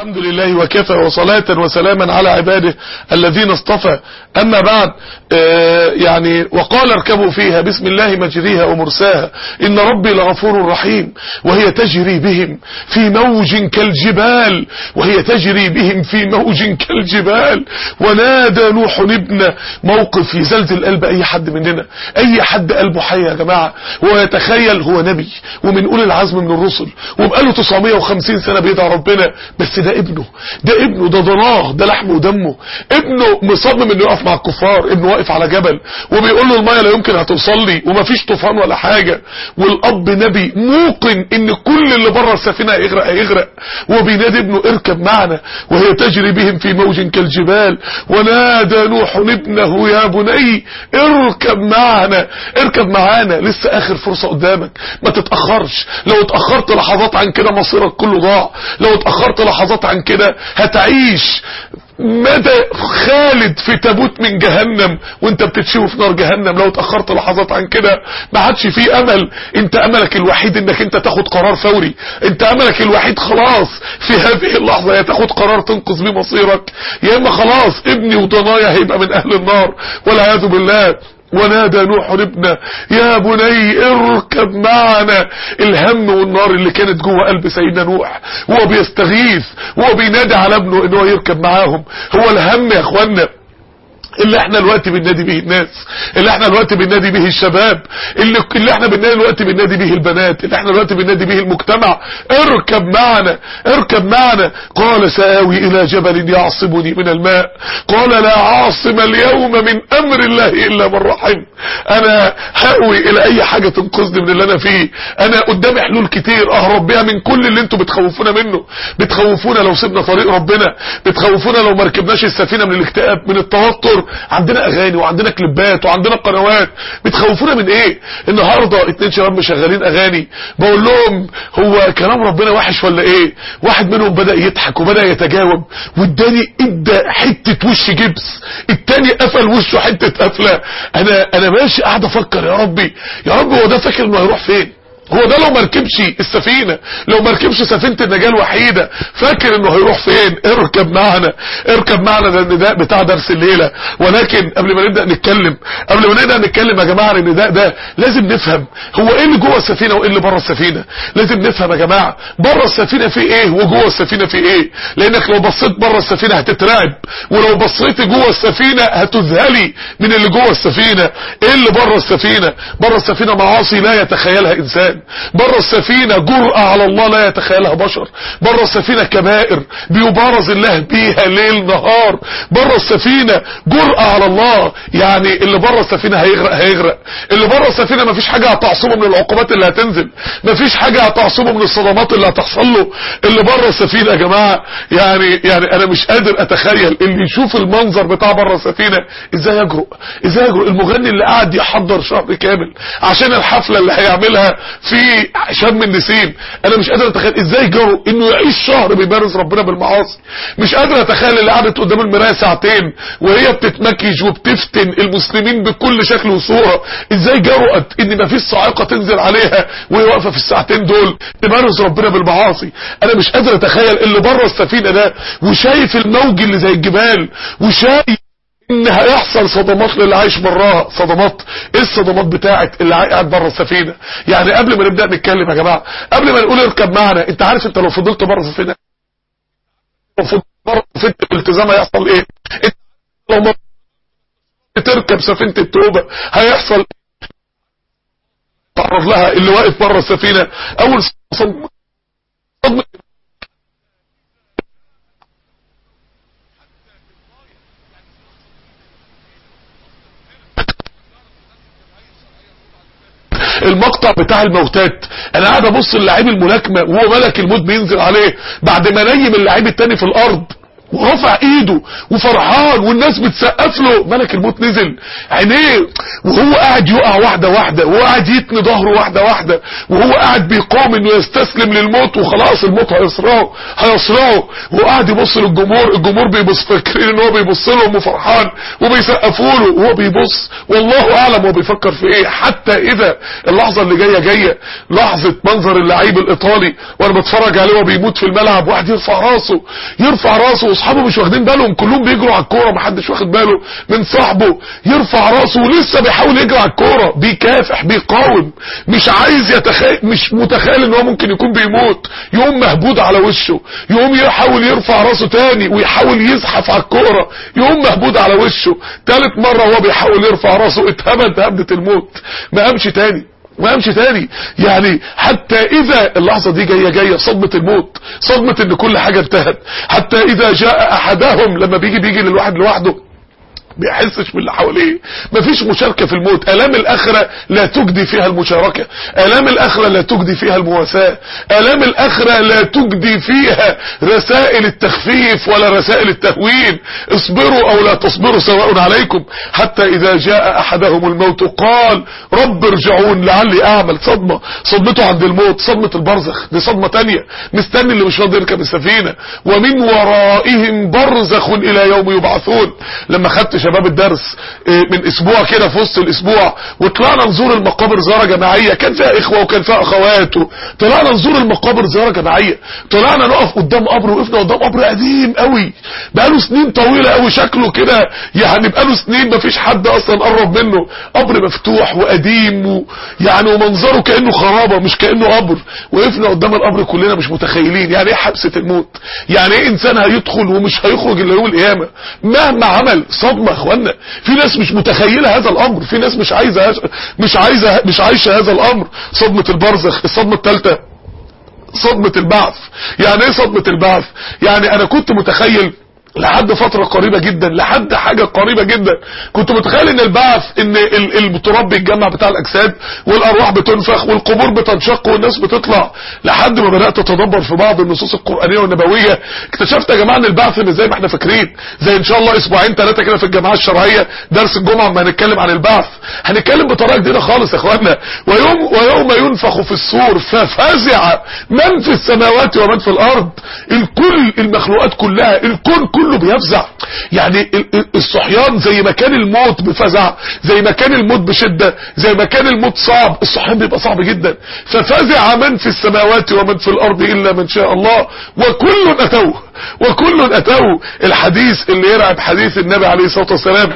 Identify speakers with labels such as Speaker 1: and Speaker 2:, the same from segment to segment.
Speaker 1: الحمد لله وكفى وصلاة وسلاما على عباده الذين اصطفى أما بعد آه يعني وقال اركبوا فيها بسم الله مجريها ومرساها إن ربي لغفور رحيم وهي تجري بهم في موج كالجبال وهي تجري بهم في موج كالجبال ونادى نوح ابن موقف يزلزل قلب أي حد مننا أي حد قلبه حي يا جماعة هو يتخيل هو نبي ومن أولي العزم من الرسل وبقاله 950 سنة بيدعى ربنا بس ده ابنه ده ابنه ده ضناه ده لحمه ودمه ابنه مصمم انه يقف مع الكفار ابنه واقف على جبل وبيقول له الميه لا يمكن هتوصل لي ومفيش طوفان ولا حاجة والاب نبي موقن ان كل اللي بره السفينة هيغرق هيغرق وبينادي ابنه اركب معنا وهي تجري بهم في موج كالجبال ونادى نوح ابنه يا بني اركب معنا اركب معانا لسه اخر فرصة قدامك ما تتأخرش لو اتأخرت لحظات عن كده مصيرك كله ضاع لو اتأخرت لحظات عن كده هتعيش مدى خالد في تابوت من جهنم وانت بتتشوي في نار جهنم لو اتأخرت لحظات عن كده ما عادش في امل انت املك الوحيد انك انت تاخد قرار فوري انت املك الوحيد خلاص في هذه اللحظة يا تاخد قرار تنقذ بيه مصيرك يا اما خلاص ابني وضنايا هيبقى من اهل النار والعياذ بالله ونادى نوح ابنه يا بني اركب معنا الهم والنار اللي كانت جوه قلب سيدنا نوح وهو بيستغيث وهو بينادي على ابنه ان هو يركب معاهم هو الهم يا اخوانا اللي احنا الوقت بننادي به الناس اللي احنا الوقت بننادي به الشباب اللي, اللي احنا بننادي الوقت بننادي به البنات اللي احنا الوقت بننادي به المجتمع اركب معنا اركب معنا قال سآوي الى جبل يعصمني من الماء قال لا عاصم اليوم من امر الله الا من رحم انا هاوي الى اي حاجة تنقذني من اللي انا فيه انا قدامي حلول كتير اهرب بيها من كل اللي انتوا بتخوفونا منه بتخوفونا لو سيبنا طريق ربنا بتخوفونا لو ما ركبناش السفينة من الاكتئاب من التوتر عندنا اغاني وعندنا كليبات وعندنا قنوات بتخوفونا من ايه النهاردة اتنين شباب مشغلين اغاني بقول لهم هو كلام ربنا وحش ولا ايه واحد منهم بدأ يضحك وبدأ يتجاوب والتاني ادى حتة وش جبس التاني قفل وشه حتة قفلة انا انا ماشي قاعد افكر يا ربي يا رب هو ده فاكر انه هيروح فين هو ده لو مركبش السفينة لو مركبش سفينة النجاة الوحيدة فاكر انه هيروح فين اركب معنا اركب معنا ده النداء بتاع درس الليلة ولكن قبل ما نبدأ نتكلم قبل ما نبدأ نتكلم يا جماعة النداء ده لازم نفهم هو ايه اللي جوه السفينة وايه اللي بره السفينة لازم نفهم يا جماعة بره السفينة في ايه وجوه السفينة في ايه لانك لو بصيت بره السفينة هتترعب ولو بصيت جوه السفينة هتذهلي من اللي جوه السفينة ايه اللي بره السفينة بره السفينة معاصي لا يتخيلها انسان بره السفينة جرأة على الله لا يتخيلها بشر بره السفينة كبائر بيبارز الله بيها ليل نهار بره السفينة جرأة على الله يعني اللي بره السفينة هيغرق هيغرق اللي بره السفينة مفيش حاجة هتعصمه من العقوبات اللي هتنزل مفيش حاجة هتعصمه من الصدمات اللي هتحصل له اللي بره السفينة يا جماعة يعني يعني انا مش قادر اتخيل اللي يشوف المنظر بتاع بره السفينة ازاي يجرؤ ازاي يجرؤ المغني اللي قاعد يحضر شهر كامل عشان الحفلة اللي هيعملها في شم النسيم انا مش قادر اتخيل ازاي جرؤ انه يعيش شهر بيمارس ربنا بالمعاصي مش قادر اتخيل اللي قعدت قدام المرايه ساعتين وهي بتتمكيج وبتفتن المسلمين بكل شكل وصوره ازاي جرأت ان مفيش صاعقه تنزل عليها وهي واقفه في الساعتين دول تمارس ربنا بالمعاصي انا مش قادر اتخيل اللي بره السفينه ده وشايف الموج اللي زي الجبال وشايف ان هيحصل صدمات للي عايش براها صدمات ايه الصدمات بتاعت اللي قاعد بره السفينه يعني قبل ما نبدا نتكلم يا جماعه قبل ما نقول اركب معنا انت عارف انت لو فضلت بره السفينه لو فضلت بره السفينه الالتزام هيحصل ايه انت لو ما تركب سفينه التوبه هيحصل تعرض لها اللي واقف بره السفينه اول صدمه المقطع بتاع الموتات انا قاعد ابص للاعيب الملاكمه وهو ملك الموت بينزل عليه بعد ما نيم اللاعب التاني في الارض ورفع ايده وفرحان والناس بتسقف له ملك الموت نزل عينيه وهو قاعد يقع واحده واحده وهو قاعد يتني ظهره واحده واحده وهو قاعد بيقاوم انه يستسلم للموت وخلاص الموت هيصرعه هيصرعه وهو قاعد يبص للجمهور الجمهور بيبص فاكرين ان هو بيبص لهم وفرحان وبيسقفوا له وهو بيبص والله اعلم هو بيفكر في ايه حتى اذا اللحظه اللي جايه جايه لحظه منظر اللعيب الايطالي وانا بتفرج عليه وهو بيموت في الملعب واحد يرفع راسه يرفع راسه واصحابه مش واخدين بالهم كلهم بيجروا على الكوره محدش واخد باله من صاحبه يرفع راسه ولسه بيحاول يجري على الكوره بيكافح بيقاوم مش عايز يتخيل مش متخيل ان هو ممكن يكون بيموت يقوم مهبود على وشه يقوم يحاول يرفع راسه تاني ويحاول يزحف على الكوره يقوم مهبود على وشه تالت مره هو بيحاول يرفع راسه اتهبد هبده الموت ما قامش تاني ما قامش تاني يعني حتى اذا اللحظة دي جاية جاية صدمة الموت صدمة ان كل حاجة انتهت حتى اذا جاء احدهم لما بيجي بيجي للواحد لوحده بيحسش باللي حواليه مفيش مشاركة في الموت الام الاخرة لا تجدي فيها المشاركة الام الاخرة لا تجدي فيها المواساة الام الاخرة لا تجدي فيها رسائل التخفيف ولا رسائل التهوين اصبروا او لا تصبروا سواء عليكم حتى اذا جاء احدهم الموت قال رب ارجعون لعلي اعمل صدمة صدمته عند الموت صدمة البرزخ دي صدمة تانية مستني اللي مش راضي يركب السفينة ومن ورائهم برزخ الى يوم يبعثون لما خدت شباب الدرس من اسبوع كده في وسط الاسبوع وطلعنا نزور المقابر زياره جماعيه كان فيها اخوه وكان فيها اخوات طلعنا نزور المقابر زياره جماعيه طلعنا نقف قدام قبر وقفنا قدام قبر قديم قوي بقاله سنين طويله قوي شكله كده يعني بقاله سنين مفيش حد اصلا قرب منه قبر مفتوح وقديم و يعني ومنظره كانه خرابه مش كانه قبر وقفنا قدام القبر كلنا مش متخيلين يعني ايه حبسه الموت يعني ايه انسان هيدخل ومش هيخرج الا يوم القيامه مهما عمل صدمه اخوانا في ناس مش متخيله هذا الامر في ناس مش عايزه مش عايزه مش عايشه هذا الامر صدمه البرزخ الصدمه الثالثه صدمه البعث يعني ايه صدمه البعث يعني انا كنت متخيل لحد فترة قريبة جدا لحد حاجة قريبة جدا كنت متخيل ان البعث ان التراب بيتجمع بتاع الاجساد والارواح بتنفخ والقبور بتنشق والناس بتطلع لحد ما بدأت اتدبر في بعض النصوص القرآنية والنبوية اكتشفت يا جماعة ان البعث مش زي ما احنا فاكرين زي ان شاء الله اسبوعين ثلاثة كده في الجماعة الشرعية درس الجمعة ما هنتكلم عن البعث هنتكلم بطريقة جديدة خالص يا اخوانا ويوم ويوم ينفخ في الصور ففزع من في السماوات ومن في الارض الكل المخلوقات كلها الكون كله بيفزع يعني الصحيان زي ما كان الموت بفزع زي ما كان الموت بشدة زي ما كان الموت صعب الصحيان بيبقى صعب جدا ففزع من في السماوات ومن في الارض الا من شاء الله وكل اتوه وكل اتوه الحديث اللي يرعب حديث النبي عليه الصلاة والسلام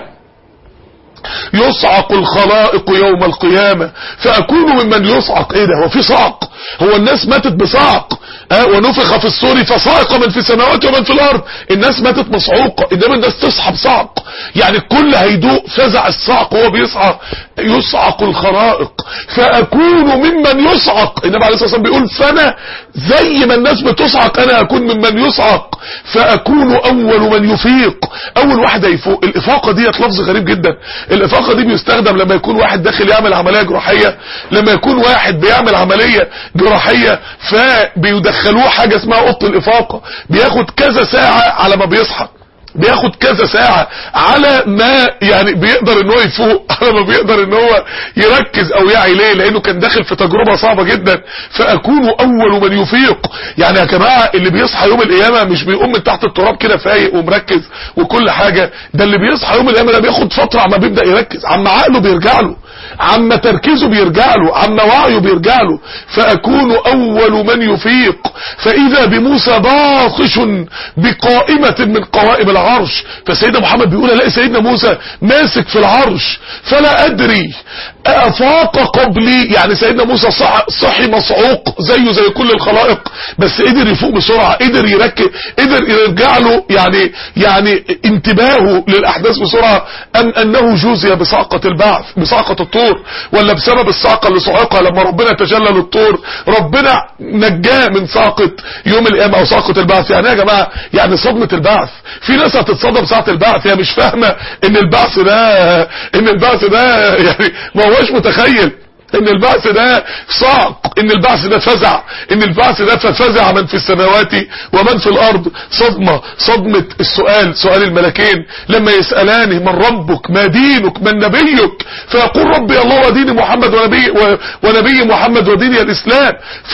Speaker 1: يصعق الخلائق يوم القيامة فأكون ممن يصعق ايه ده هو في صعق هو الناس ماتت بصعق اه ونفخ في الصور فصعق من في السماوات ومن في الارض الناس ماتت مصعوقة انما الناس تصحى بصعق يعني الكل هيدوق فزع الصعق وهو بيصعق يصعق الخلائق فأكون ممن يصعق النبي عليه الصلاة والسلام بيقول فانا زي ما الناس بتصعق انا اكون ممن يصعق فأكون اول من يفيق اول واحد هيفوق الافاقة ديت لفظ غريب جدا الافاقة دي بيستخدم لما يكون واحد داخل يعمل عملية جراحية لما يكون واحد بيعمل عملية جراحية فبيدخلوه حاجة اسمها اوضه الافاقة بياخد كذا ساعة على ما بيصحى بياخد كذا ساعة على ما يعني بيقدر ان هو يفوق على ما بيقدر ان هو يركز او يعي ليه لانه كان داخل في تجربة صعبة جدا فاكون اول من يفيق يعني يا جماعة اللي بيصحى يوم القيامة مش بيقوم من تحت التراب كده فايق ومركز وكل حاجة ده اللي بيصحى يوم القيامة ده بياخد فترة عما بيبدأ يركز عما عقله بيرجع له عما تركيزه بيرجع له عما وعيه بيرجع له فأكون أول من يفيق فإذا بموسى باطش بقائمة من قوائم العرش فسيدنا محمد بيقول الاقي سيدنا موسى ماسك في العرش فلا أدري أفاق قبلي يعني سيدنا موسى صحي مصعوق زيه زي كل الخلائق بس قدر يفوق بسرعة قدر يركز قدر يرجع له يعني يعني انتباهه للأحداث بسرعة أم أنه جوزي بصعقة البعث بصعقة الطور ولا بسبب الصعقة اللي صعقها لما ربنا تجلى للطور ربنا نجاه من صعقة يوم القيامة أو صعقة البعث يعني يا جماعة يعني صدمة البعث في ناس هتتصدم ساعة البعث هي مش فاهمة ان البعث ده ان البعث ده يعني ما هوش متخيل ان البعث ده صعق ان البعث ده فزع ان البعث ده ففزع من في السماوات ومن في الارض صدمة صدمة السؤال سؤال الملكين لما يسألانه من ربك ما دينك من نبيك فيقول ربي الله ودين محمد ونبي, ونبي محمد وديني الاسلام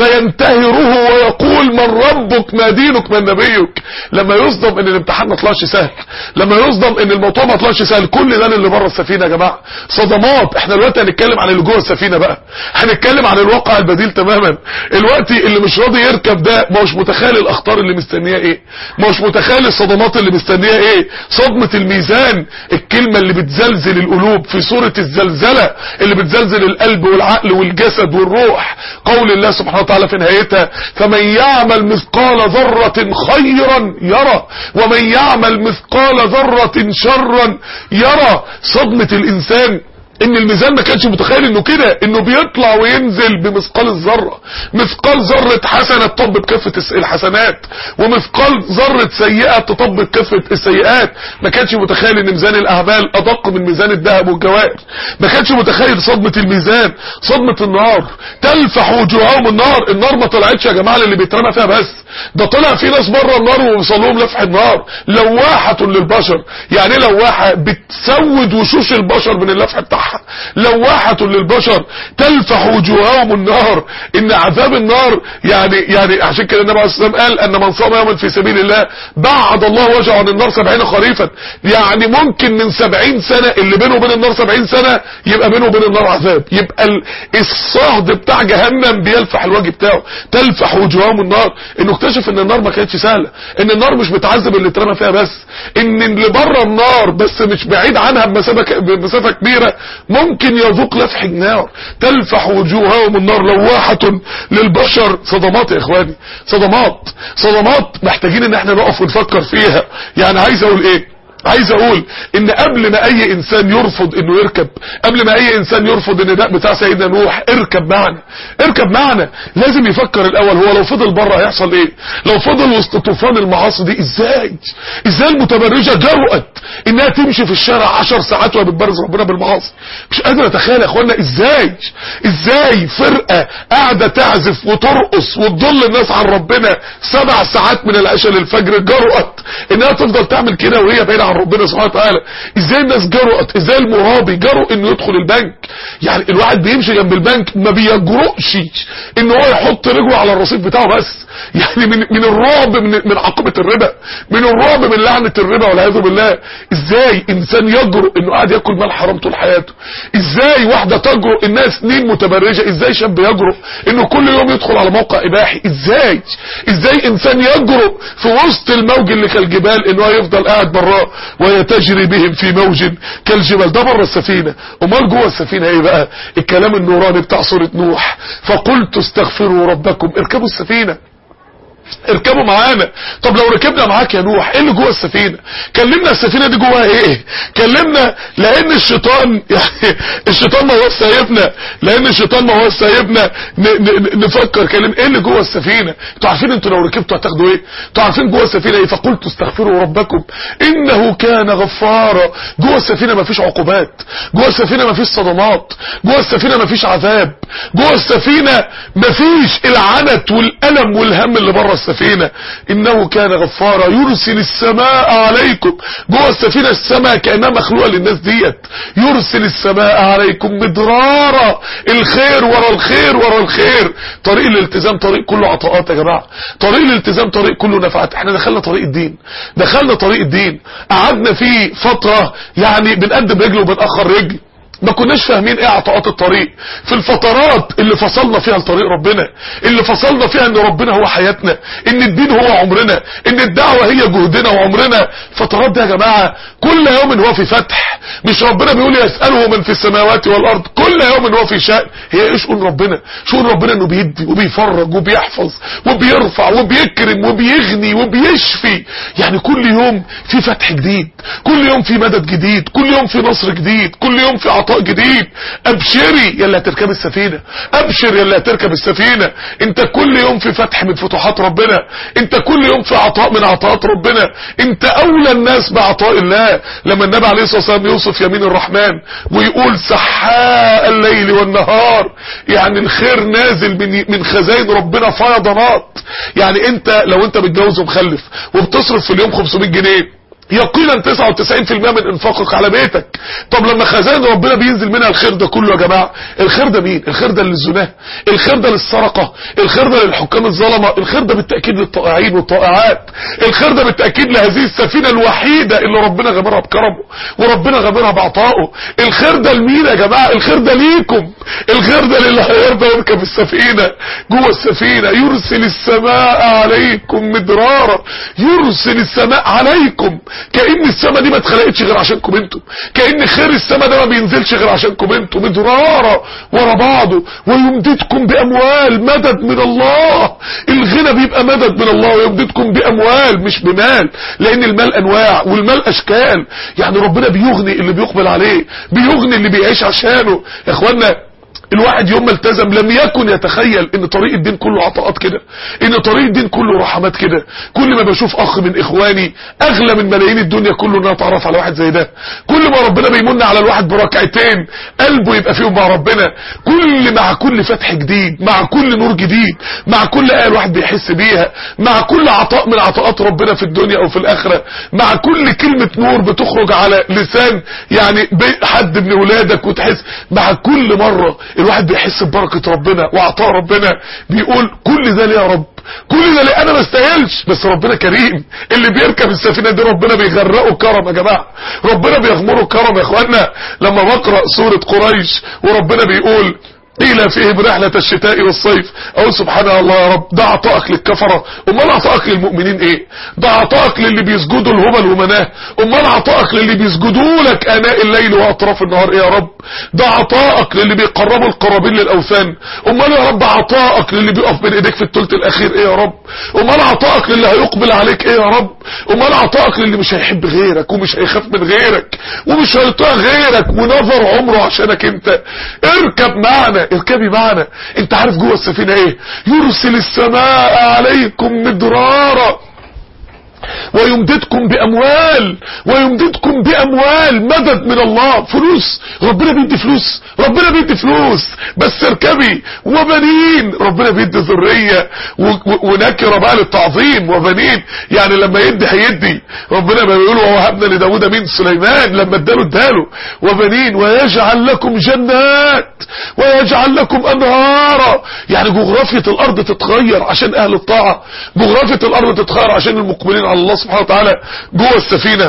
Speaker 1: فينتهره ويقول من ربك ما دينك من نبيك لما يصدم ان الامتحان ما طلعش سهل لما يصدم ان الموضوع ما طلعش سهل كل ده اللي بره السفينة يا جماعة صدمات احنا دلوقتي هنتكلم عن اللي جوه السفينة بقى هنتكلم عن الواقع البديل تماما الوقت اللي مش راضي يركب ده ما هوش متخيل الاخطار اللي مستنيه ايه ما هوش متخيل الصدمات اللي مستنيه ايه صدمة الميزان الكلمة اللي بتزلزل القلوب في صورة الزلزلة اللي بتزلزل القلب والعقل والجسد والروح قول الله سبحانه وتعالى في نهايتها فمن يعمل مثقال ذرة خيرا يرى ومن يعمل مثقال ذرة شرا يرى صدمة الانسان ان الميزان ما كانش متخيل انه كده انه بيطلع وينزل بمثقال الذره مثقال ذره حسنه تطب بكفه الحسنات ومثقال ذره سيئه تطب بكفه السيئات ما كانش متخيل ان ميزان الاعمال ادق من ميزان الذهب والجواهر ما كانش متخيل صدمه الميزان صدمه النار تلفح وجوههم النار النار ما طلعتش يا جماعه اللي بيترمى فيها بس ده طلع في ناس بره النار ووصل لهم لفح النار لواحه للبشر يعني لواحه بتسود وشوش البشر من اللفح بتاعها لواحة للبشر تلفح وجوههم النار ان عذاب النار يعني يعني عشان كده النبي عليه الصلاه والسلام قال ان من صام يوما في سبيل الله بعد الله وجهه عن النار 70 خريفا يعني ممكن من 70 سنه اللي بينه وبين النار 70 سنه يبقى بينه وبين النار عذاب يبقى الصهد بتاع جهنم بيلفح الوجه بتاعه تلفح وجوههم النار انه اكتشف ان النار ما كانتش سهله ان النار مش بتعذب اللي اترمى فيها بس ان اللي بره النار بس مش بعيد عنها بمسافه بمسافه كبيره ممكن يذوق لفح النار تلفح وجوههم النار لواحة للبشر صدمات يا اخواني صدمات صدمات محتاجين ان احنا نقف ونفكر فيها يعني عايز اقول ايه عايز اقول ان قبل ما اي انسان يرفض انه يركب قبل ما اي انسان يرفض النداء بتاع سيدنا نوح اركب معنا اركب معنا لازم يفكر الاول هو لو فضل بره هيحصل ايه لو فضل وسط طوفان المعاصي دي ازاي ازاي المتبرجه جرأت انها تمشي في الشارع 10 ساعات وهي بتبرز ربنا بالمعاصي مش قادر اتخيل يا اخوانا ازاي ازاي فرقه قاعده تعزف وترقص وتضل الناس عن ربنا سبع ساعات من العشاء للفجر جرأت انها تفضل تعمل كده وهي بعيده عن ربنا سبحانه وتعالى ازاي الناس جرأت ازاي المرابي جرؤ انه يدخل البنك يعني الواحد بيمشي جنب البنك ما بيجرؤش ان هو يحط رجله على الرصيف بتاعه بس يعني من من الرعب من من عقبه الربا من الرعب من لعنه الربا والعياذ بالله ازاي انسان يجرؤ انه قاعد ياكل مال حرام طول حياته ازاي واحده تجرؤ انها سنين متبرجه ازاي شاب يجرؤ انه كل يوم يدخل على موقع اباحي ازاي ازاي انسان يجرؤ في وسط الموج اللي كالجبال انه يفضل قاعد براه وهي تجري بهم في موج كالجبال ده بره السفينه امال جوه السفينه ايه بقى الكلام النوراني بتاع سوره نوح فقلت استغفروا ربكم اركبوا السفينه اركبوا معانا طب لو ركبنا معاك يا نوح ايه اللي جوه السفينه كلمنا السفينه دي جواها ايه كلمنا لان الشيطان يعني الشيطان ما هو سايبنا لان الشيطان ما هو سايبنا نفكر كلم ايه اللي جوه السفينه انتوا عارفين انتوا لو ركبتوا هتاخدوا ايه انتوا عارفين جوه السفينه ايه فقلت استغفروا ربكم انه كان غفارا جوه السفينه مفيش عقوبات جوه السفينه مفيش صدمات جوه السفينه مفيش عذاب جوه السفينه مفيش العنت والالم والهم اللي بره السفينة انه كان غفارا يرسل السماء عليكم جوه السفينة السماء كأنها مخلوقة للناس ديت يرسل السماء عليكم مدرارا الخير ورا الخير ورا الخير طريق الالتزام طريق كله عطاءات يا جماعة طريق الالتزام طريق كله نفعات احنا دخلنا طريق الدين دخلنا طريق الدين قعدنا فيه فترة يعني بنقدم رجل وبنأخر رجل ما كناش فاهمين ايه عطاءات الطريق في الفترات اللي فصلنا فيها لطريق ربنا اللي فصلنا فيها ان ربنا هو حياتنا ان الدين هو عمرنا ان الدعوة هي جهدنا وعمرنا الفترات دي يا جماعة كل يوم هو في فتح مش ربنا بيقول يسأله من في السماوات والارض كل يوم هو في شأن هي ايه شؤون ربنا شؤون ربنا انه بيدي وبيفرج وبيحفظ وبيرفع وبيكرم وبيغني وبيشفي يعني كل يوم في فتح جديد كل يوم في مدد جديد كل يوم في نصر جديد كل يوم في عطاء جديد ابشري يلا هتركب السفينة ابشر يلا هتركب السفينة انت كل يوم في فتح من فتوحات ربنا انت كل يوم في عطاء من عطاءات ربنا انت اولى الناس بعطاء الله لما النبي عليه الصلاة والسلام يوصف يمين الرحمن ويقول سحاء الليل والنهار يعني الخير نازل من من خزائن ربنا فيضانات يعني انت لو انت متجوز ومخلف وبتصرف في اليوم 500 جنيه يقينا 99% من انفاقك على بيتك طب لما خزائن ربنا بينزل منها الخير ده كله يا جماعه الخير ده مين الخير ده للزناه الخير ده للسرقه الخير ده للحكام الظلمه الخير ده بالتاكيد للطائعين والطائعات الخير ده بالتاكيد لهذه السفينه الوحيده اللي ربنا غامرها بكرمه وربنا غامرها بعطائه الخير ده لمين يا جماعه الخير ده ليكم الخير ده للي هيرضى يركب السفينه جوه السفينه يرسل السماء عليكم مدرارا يرسل السماء عليكم كأن السماء دي ما اتخلقتش غير عشانكم انتوا كأن خير السماء ده ما بينزلش غير عشانكم انتوا مدرارة ورا بعضه ويمددكم بأموال مدد من الله الغنى بيبقى مدد من الله ويمددكم بأموال مش بمال لأن المال أنواع والمال أشكال يعني ربنا بيغني اللي بيقبل عليه بيغني اللي بيعيش عشانه يا اخوانا الواحد يوم ما التزم لم يكن يتخيل ان طريق الدين كله عطاءات كده ان طريق الدين كله رحمات كده كل ما بشوف اخ من اخواني اغلى من ملايين الدنيا كله ان انا اتعرف على واحد زي ده كل ما ربنا بيمن على الواحد بركعتين قلبه يبقى فيهم مع ربنا كل مع كل فتح جديد مع كل نور جديد مع كل ايه الواحد بيحس بيها مع كل عطاء من عطاءات ربنا في الدنيا او في الاخره مع كل كلمه نور بتخرج على لسان يعني حد من ولادك وتحس مع كل مره الواحد بيحس ببركة ربنا وعطاء ربنا بيقول كل ده ليه يا رب كل ده ليه انا ما استاهلش بس ربنا كريم اللي بيركب السفينه دي ربنا بيغرقه كرم يا جماعه ربنا بيغمره كرم يا اخوانا لما بقرا سوره قريش وربنا بيقول قيل فيهم رحلة الشتاء والصيف اقول سبحان الله يا رب ده عطائك للكفرة امال عطائك للمؤمنين ايه ده عطائك للي بيسجدوا الهبل ومناه امال عطائك للي بيسجدوا لك اناء الليل واطراف النهار ايه يا رب ده عطائك للي بيقربوا القرابين للاوثان امال يا رب عطائك للي بيقف بين ايديك في الثلث الاخير ايه يا رب امال عطائك للي هيقبل عليك ايه يا رب امال عطائك للي مش هيحب غيرك ومش هيخاف من غيرك ومش هيطيع غيرك ونظر عمره عشانك انت اركب معنا اركبي معنا انت عارف جوه السفينة ايه يرسل السماء عليكم مدرارا ويمددكم باموال ويمددكم باموال مدد من الله فلوس ربنا بيدي فلوس ربنا بيدي فلوس بس اركبي وبنين ربنا بيدي ذريه ونكره بقى للتعظيم وبنين يعني لما يدي هيدي ربنا بيقول ووهبنا لداود من سليمان لما اداله اداله وبنين ويجعل لكم جنات ويجعل لكم انهارا يعني جغرافيه الارض تتغير عشان اهل الطاعه جغرافيه الارض تتغير عشان المقبلين على الله سبحانه وتعالى جوه السفينة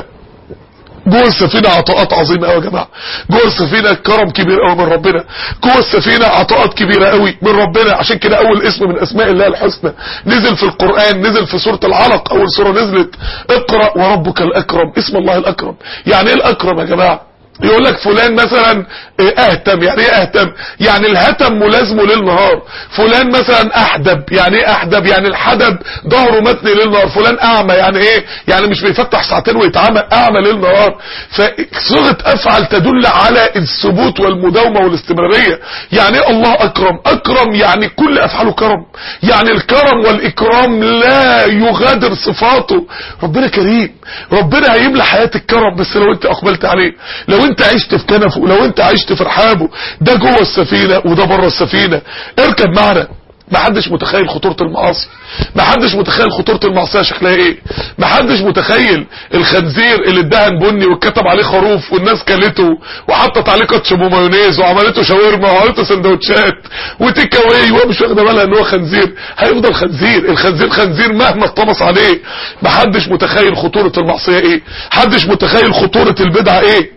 Speaker 1: جوه السفينة عطاءات عظيمة قوي يا جماعة جوه السفينة كرم كبير قوي من ربنا جوه السفينة عطاءات كبيرة قوي من ربنا عشان كده اول اسم من اسماء الله الحسنى نزل في القرآن نزل في سورة العلق اول سورة نزلت اقرأ وربك الاكرم اسم الله الاكرم يعني ايه الاكرم يا جماعة يقول لك فلان مثلا اهتم يعني ايه اهتم يعني الهتم ملازمه ليل نهار فلان مثلا احدب يعني ايه احدب يعني الحدب ظهره متني ليل نهار فلان اعمى يعني ايه يعني مش بيفتح ساعتين ويتعمى اعمى ليل نهار فصيغه افعل تدل على الثبوت والمداومه والاستمراريه يعني ايه الله اكرم اكرم يعني كل افعاله كرم يعني الكرم والاكرام لا يغادر صفاته ربنا كريم ربنا هيملى حياتك كرم بس لو انت اقبلت عليه لو انت عشت في كنفه ولو انت عشت في رحابه ده جوه السفينة وده بره السفينة اركب معنا ما حدش متخيل خطورة المعاصي ما حدش متخيل خطورة المعصية شكلها ايه ما حدش متخيل الخنزير اللي ادهن بني واتكتب عليه خروف والناس كلته وحطت عليه كاتشب ومايونيز وعملته شاورما وعملته سندوتشات وتيك اواي وهو مش واخده بالها ان هو خنزير هيفضل خنزير الخنزير خنزير مهما اتطمس عليه ما حدش متخيل خطورة المعصية ايه حدش متخيل خطورة البدعة ايه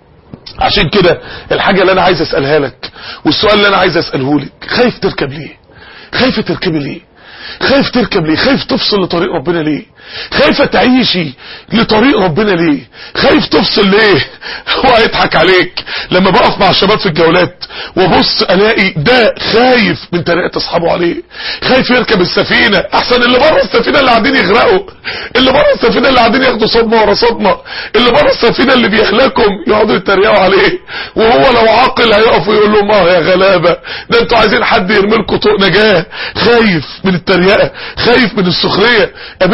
Speaker 1: عشان كده الحاجة اللي انا عايز اسألها لك والسؤال اللي انا عايز اسأله لك خايف تركب ليه خايفة تركبي ليه خايف تركب ليه خايف تفصل لطريق ربنا ليه خايفة تعيشي لطريق ربنا ليه خايف تفصل ليه هو هيضحك عليك لما بقف مع الشباب في الجولات وبص الاقي ده خايف من طريقة اصحابه عليه خايف يركب السفينة احسن اللي بره السفينة اللي قاعدين يغرقوا اللي بره السفينة اللي قاعدين ياخدوا صدمة ورا صدمة اللي بره السفينة اللي بيهلكم يقعدوا يتريقوا عليه وهو لو عاقل هيقف ويقول لهم اه يا غلابة ده انتوا عايزين حد يرمي لكم طوق نجاة خايف من التريقة خايف من السخرية قابلت ناس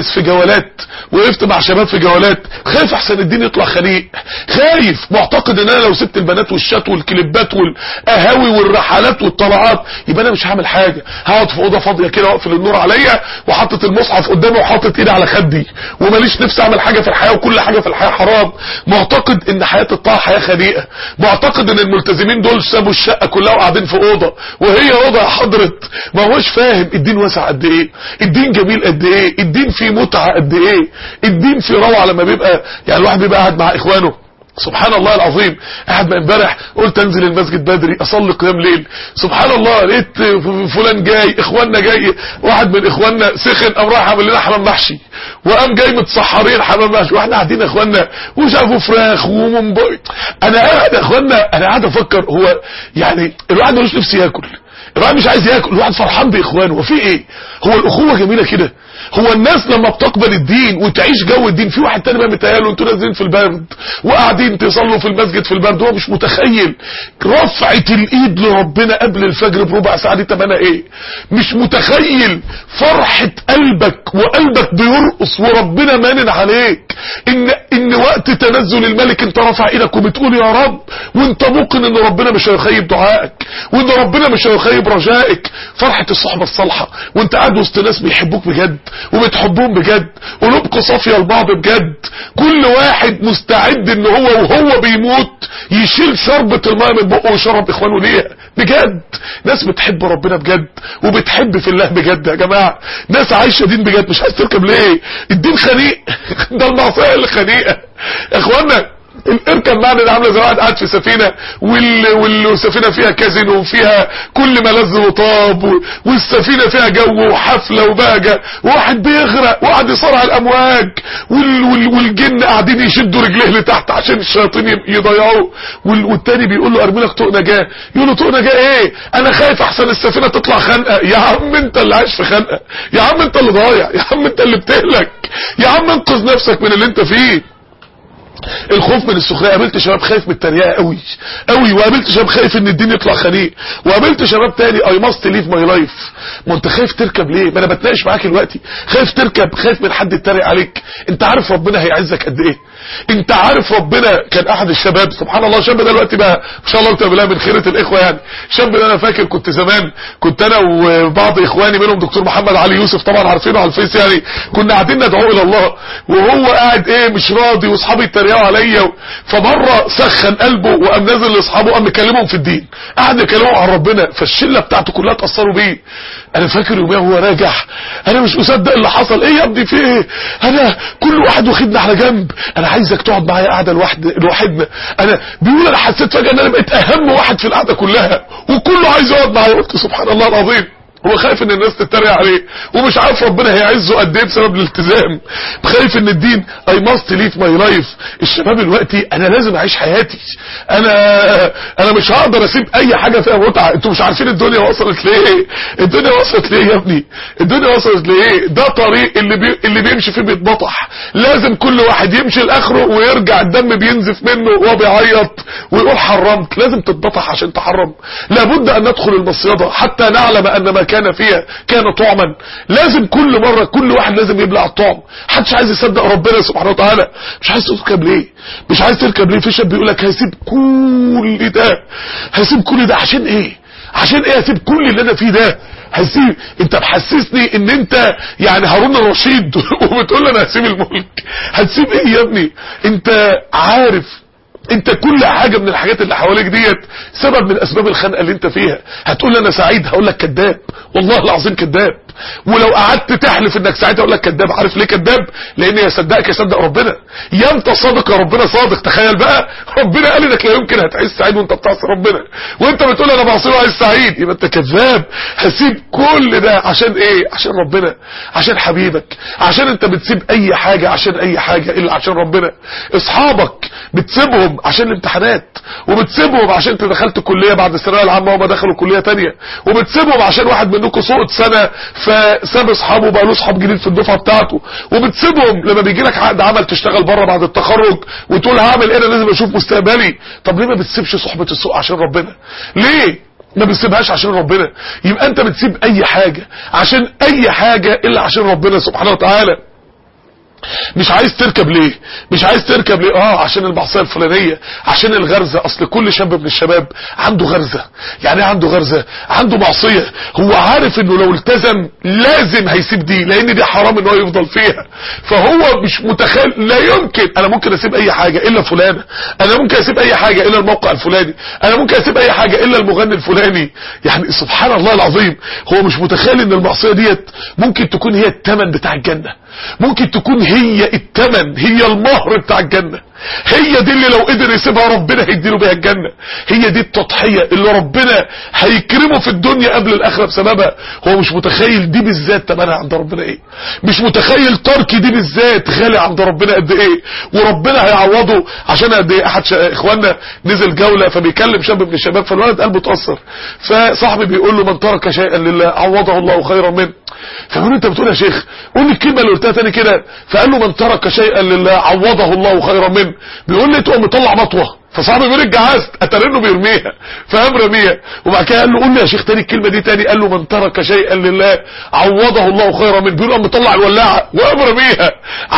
Speaker 1: ناس في جولات وقفت مع شباب في جولات خايف احسن الدين يطلع خليق خايف معتقد ان انا لو سبت البنات والشات والكليبات والقهاوي والرحلات والطلعات يبقى انا مش هعمل حاجه هقعد في اوضه فاضيه كده واقفل النور عليا وحاطط المصحف قدامي وحاطط ايدي على خدي وماليش نفسي اعمل حاجه في الحياه وكل حاجه في الحياه حرام معتقد ان حياه الطاعه حياه خنيقه معتقد ان الملتزمين دول سابوا الشقه كلها وقاعدين في اوضه وهي اوضه يا حضره ما هوش فاهم الدين واسع قد ايه الدين جميل قد ايه الدين فيه متعه قد ايه الدين فيه روعه لما بيبقى يعني الواحد بيبقى قاعد مع اخوانه سبحان الله العظيم قاعد ما امبارح قلت انزل المسجد بدري اصلي قيام ليل سبحان الله لقيت فلان جاي اخواننا جاي واحد من اخواننا سخن قام رايح عامل لنا حمام محشي وقام جاي متسحرين حمام محشي واحنا قاعدين يا اخواننا وشافوا فراخ ومنبوي انا قاعد يا اخواننا انا قاعد افكر هو يعني الواحد ملوش نفسه ياكل الواحد مش عايز ياكل الواحد فرحان باخوانه وفي ايه هو الاخوه جميله كده هو الناس لما بتقبل الدين وتعيش جو الدين في واحد تاني بقى متهيأله انتوا نازلين في البرد وقاعدين تصلوا في المسجد في البرد هو مش متخيل رفعة الايد لربنا قبل الفجر بربع ساعة دي تمنى ايه مش متخيل فرحة قلبك وقلبك بيرقص وربنا مانن عليك ان ان وقت تنزل الملك انت رافع ايدك وبتقول يا رب وانت موقن ان ربنا مش هيخيب دعائك وان ربنا مش هيخيب رجائك فرحة الصحبة الصالحة وانت قاعد وسط ناس بيحبوك بجد وبتحبهم بجد قلوبكم صافيه لبعض بجد كل واحد مستعد ان هو وهو بيموت يشيل شربة الماء من بقه ويشرب اخوانه ليها بجد ناس بتحب ربنا بجد وبتحب في الله بجد يا جماعه ناس عايشه دين بجد مش عايز تركب ليه الدين خنيق ده المعصيه اللي خنيقه اخوانا اركب معنا ده عامله زي واحد قاعد في سفينه وال... والسفينه فيها كازينو وفيها كل ملذ وطاب و... والسفينه فيها جو وحفله وبهجه وواحد بيغرق وقاعد يصارع الامواج وال... وال... والجن قاعدين يشدوا رجليه لتحت عشان الشياطين يضيعوه وال... والتاني بيقول له ارمي لك طوق نجاه يقول له طوق نجاه ايه انا خايف احسن السفينه تطلع خنقه يا عم انت اللي عايش في خنقه يا عم انت اللي ضايع يا عم انت اللي بتهلك يا عم انقذ نفسك من اللي انت فيه الخوف من السخريه قابلت شباب خايف من التريقه قوي قوي وقابلت شباب خايف ان الدين يطلع خنيق وقابلت شباب تاني اي ماست ليف ماي لايف ما انت خايف تركب ليه ما انا بتناقش معاك دلوقتي خايف تركب خايف من حد يتريق عليك انت عارف ربنا هيعزك قد ايه انت عارف ربنا كان احد الشباب سبحان الله الشاب ده دلوقتي بقى ما شاء الله اكتب بالله من خيره الاخوه يعني الشاب ده انا فاكر كنت زمان كنت انا وبعض اخواني منهم دكتور محمد علي يوسف طبعا عارفينه على الفيس يعني كنا قاعدين ندعو الى الله وهو قاعد ايه مش راضي واصحابي يتريقوا عليا فمره سخن قلبه وقام نازل لاصحابه قام مكلمهم في الدين قعد يكلمهم عن ربنا فالشله بتاعته كلها اتاثروا بيه انا فاكر يوميها وهو راجع انا مش مصدق اللي حصل ايه يا ابني في ايه انا كل واحد واخدنا على جنب انا عايزك تقعد معايا قاعده لوحد لوحدنا انا بيقول انا حسيت فجاه ان انا بقيت اهم واحد في القعده كلها وكله عايز يقعد معايا قلت سبحان الله العظيم هو خايف ان الناس تتريق عليه ومش عارف ربنا هيعزه قد ايه بسبب الالتزام خايف ان الدين اي ماست ليف ماي لايف الشباب دلوقتي انا لازم اعيش حياتي انا انا مش هقدر اسيب اي حاجه فيها متعه انتوا مش عارفين الدنيا وصلت ليه الدنيا وصلت ليه يا ابني الدنيا وصلت ليه ده طريق اللي بي... اللي بيمشي فيه بيتبطح لازم كل واحد يمشي لاخره ويرجع الدم بينزف منه وهو بيعيط ويقول حرمت لازم تتبطح عشان تحرم لابد ان ندخل المصيده حتى نعلم ان ما كان فيها كان طعما لازم كل مرة كل واحد لازم يبلع الطعم محدش عايز يصدق ربنا سبحانه وتعالى مش عايز تركب ليه مش عايز تركب ليه في شاب بيقول لك هسيب كل ده هسيب كل ده عشان ايه عشان ايه هسيب كل اللي انا فيه ده هسيب انت محسسني ان انت يعني هارون الرشيد وبتقول لي انا هسيب الملك هتسيب ايه يا ابني انت عارف انت كل حاجة من الحاجات اللي حواليك ديت سبب من اسباب الخنقة اللي انت فيها هتقول انا سعيد هقول لك كذاب والله العظيم كذاب ولو قعدت تحلف انك سعيد هقول لك كذاب عارف ليه كذاب لان يصدقك يصدق ربنا يا انت صادق يا ربنا صادق تخيل بقى ربنا قال انك لا يمكن هتعيش سعيد وانت بتعصي ربنا وانت بتقول انا بعصي وعايز سعيد يبقى انت كذاب هسيب كل ده عشان ايه عشان ربنا عشان حبيبك عشان انت بتسيب اي حاجة عشان اي حاجة الا عشان ربنا اصحابك بتسيبهم عشان الامتحانات وبتسيبهم عشان انت دخلت كلية بعد الثانويه العامة وما دخلوا كلية تانية وبتسيبهم عشان واحد منكم سقط سنة فساب اصحابه بقى له اصحاب جديد في الدفعة بتاعته وبتسيبهم لما بيجي لك عقد عمل تشتغل بره بعد التخرج وتقول هعمل ايه انا لازم اشوف مستقبلي طب ليه ما بتسيبش صحبة السوق عشان ربنا ليه ما بتسيبهاش عشان ربنا يبقى انت بتسيب اي حاجة عشان اي حاجة الا عشان ربنا سبحانه وتعالى مش عايز تركب ليه مش عايز تركب ليه اه عشان المعصيه الفلانيه عشان الغرزه اصل كل شاب من الشباب عنده غرزه يعني ايه عنده غرزه عنده معصيه هو عارف انه لو التزم لازم هيسيب دي لان دي حرام ان هو يفضل فيها فهو مش متخيل لا يمكن انا ممكن اسيب اي حاجه الا فلانه انا ممكن اسيب اي حاجه الا الموقع الفلاني انا ممكن اسيب اي حاجه الا المغني الفلاني يعني سبحان الله العظيم هو مش متخيل ان المعصيه ديت ممكن تكون هي الثمن بتاع الجنه ممكن تكون هي التمن هي المهر بتاع الجنة هي دي اللي لو قدر يسيبها ربنا هيديله بيها الجنة هي دي التضحية اللي ربنا هيكرمه في الدنيا قبل الاخرة بسببها هو مش متخيل دي بالذات تمنها عند ربنا ايه مش متخيل ترك دي بالذات غالي عند ربنا قد ايه وربنا هيعوضه عشان قد ايه احد اخواننا نزل جولة فبيكلم شاب من الشباب فالولد قلبه اتأثر فصاحبي بيقول له من ترك شيئا لله عوضه الله خيرا منه فبيقول انت بتقول يا شيخ قول لي الكلمه اللي قلتها تاني كده فقال له من ترك شيئا لله عوضه الله خيرا منه بيقول لي تقوم مطلع مطوه فصاحبي بيقول الجهاز اترنه بيرميها فقام رميها وبعد كده قال له قول لي يا شيخ تاني الكلمه دي تاني قال له من ترك شيئا لله عوضه الله خيرا منه بيقول قام مطلع الولاعه وقام رميها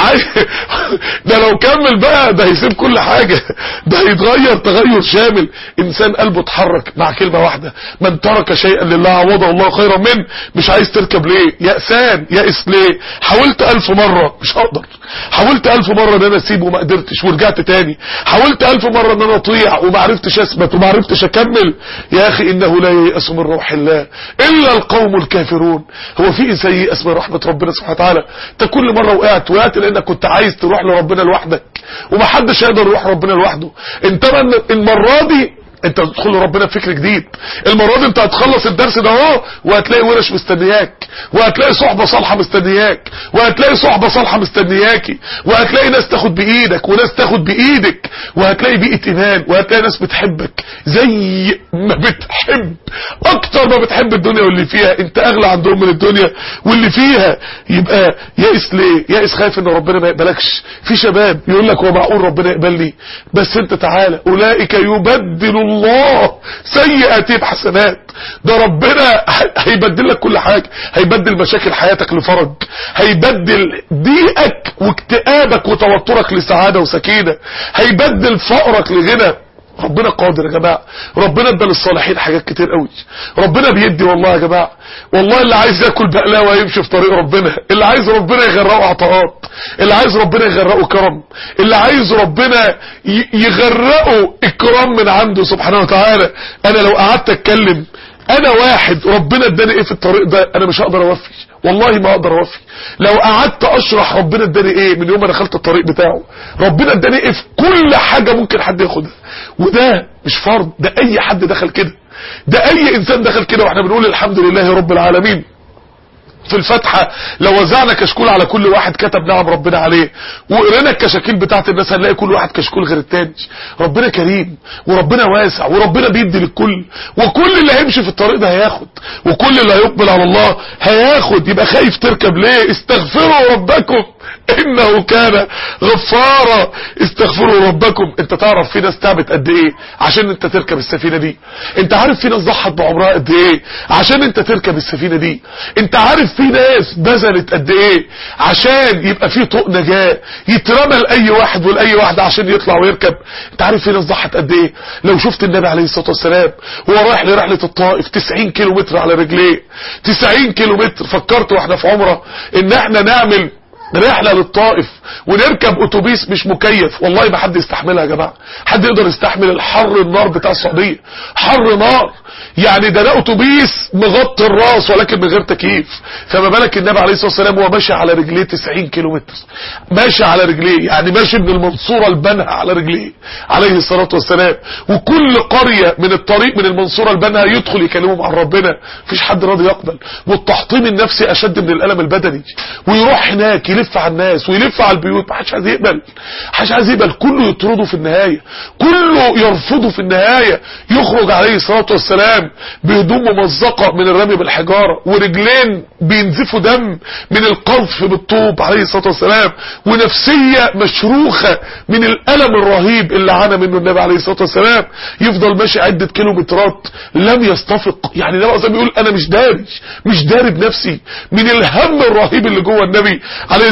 Speaker 1: ده لو كمل بقى ده هيسيب كل حاجه ده هيتغير تغير شامل انسان قلبه اتحرك مع كلمه واحده من ترك شيئا لله عوضه الله خيرا منه مش عايز تركب ليه يأسان يأس ليه حاولت ألف مرة مش هقدر حاولت ألف مرة ان انا اسيبه وما قدرتش ورجعت تاني حاولت ألف مرة ان انا اطيع وما عرفتش اثبت وما عرفتش اكمل يا اخي انه لا ييأس من روح الله الا القوم الكافرون هو في انسان ييأس من رحمة ربنا سبحانه وتعالى انت كل مرة وقعت وقعت لانك كنت عايز تروح لربنا لوحدك ومحدش هيقدر يروح ربنا لوحده انت المرة دي انت هتدخل لربنا بفكر جديد المره دي انت هتخلص الدرس ده اهو وهتلاقي ورش مستنياك وهتلاقي صحبه صالحه مستنياك وهتلاقي صحبه صالحه مستنياكي وهتلاقي ناس تاخد بايدك وناس تاخد بايدك وهتلاقي بيئه ايمان وهتلاقي ناس بتحبك زي ما بتحب اكتر ما بتحب الدنيا واللي فيها انت اغلى عندهم من الدنيا واللي فيها يبقى يائس ليه يائس خايف ان ربنا ما يقبلكش في شباب يقول لك هو معقول ربنا يقبلني بس انت تعالى اولئك يبدل الله سيئاتهم حسنات ده ربنا هيبدل لك كل حاجة هيبدل مشاكل حياتك لفرج هيبدل ضيقك واكتئابك وتوترك لسعادة وسكينة هيبدل فقرك لغنى ربنا قادر يا جماعة ربنا ادى للصالحين حاجات كتير قوي ربنا بيدي والله يا جماعة والله اللي عايز ياكل بقلاوه يمشي في طريق ربنا اللي عايز ربنا يغرقه عطاءات اللي عايز ربنا يغرقه كرم اللي عايز ربنا يغرقه اكرام من عنده سبحانه وتعالى انا لو قعدت اتكلم انا واحد ربنا اداني ايه في الطريق ده انا مش هقدر اوفي والله ما اقدر اوفي لو قعدت اشرح ربنا اداني ايه من يوم ما دخلت الطريق بتاعه ربنا اداني ايه في كل حاجة ممكن حد ياخدها وده مش فرض ده اي حد دخل كده ده اي انسان دخل كده واحنا بنقول الحمد لله رب العالمين في الفتحة لو وزعنا كشكول على كل واحد كتب نعم ربنا عليه وقرينا الكشاكيل بتاعت الناس هنلاقي كل واحد كشكول غير التاني ربنا كريم وربنا واسع وربنا بيدي للكل وكل اللي هيمشي في الطريق ده هياخد وكل اللي هيقبل على الله هياخد يبقى خايف تركب ليه استغفروا ربكم انه كان غفارا استغفروا ربكم انت تعرف في ناس تعبت قد ايه عشان انت تركب السفينة دي انت عارف في ناس ضحت بعمرها قد ايه عشان انت تركب السفينة دي انت عارف في ناس بذلت قد ايه عشان يبقى في طوق نجاة يترمى لاي واحد ولاي واحدة عشان يطلع ويركب انت عارف في ناس ضحت قد ايه لو شفت النبي عليه الصلاة والسلام هو رايح لرحلة الطائف 90 كيلو متر على رجليه 90 كيلو متر فكرت واحنا في عمره ان احنا نعمل رحلة للطائف ونركب اتوبيس مش مكيف والله ما حد يستحملها يا جماعة حد يقدر يستحمل الحر النار بتاع السعودية حر نار يعني ده لا اتوبيس مغطي الراس ولكن من غير تكييف فما بالك النبي عليه الصلاة والسلام هو ماشي على رجليه 90 كيلو متر ماشي على رجليه يعني ماشي من المنصورة البنها على رجليه عليه الصلاة والسلام وكل قرية من الطريق من المنصورة البنها يدخل يكلمهم عن ربنا مفيش حد راضي يقبل والتحطيم النفسي اشد من الالم البدني ويروح هناك يلف على الناس ويلف على البيوت ما حدش عايز يقبل حدش عايز يقبل كله يطرده في النهاية كله يرفضه في النهاية يخرج عليه الصلاة والسلام بهدوم ممزقة من الرمي بالحجارة ورجلين بينزفوا دم من القذف بالطوب عليه الصلاة والسلام ونفسية مشروخة من الألم الرهيب اللي عانى منه النبي عليه الصلاة والسلام يفضل ماشي عدة كيلومترات لم يستفق يعني النبي زي بيقول انا مش داري مش داري بنفسي من الهم الرهيب اللي جوه النبي عليه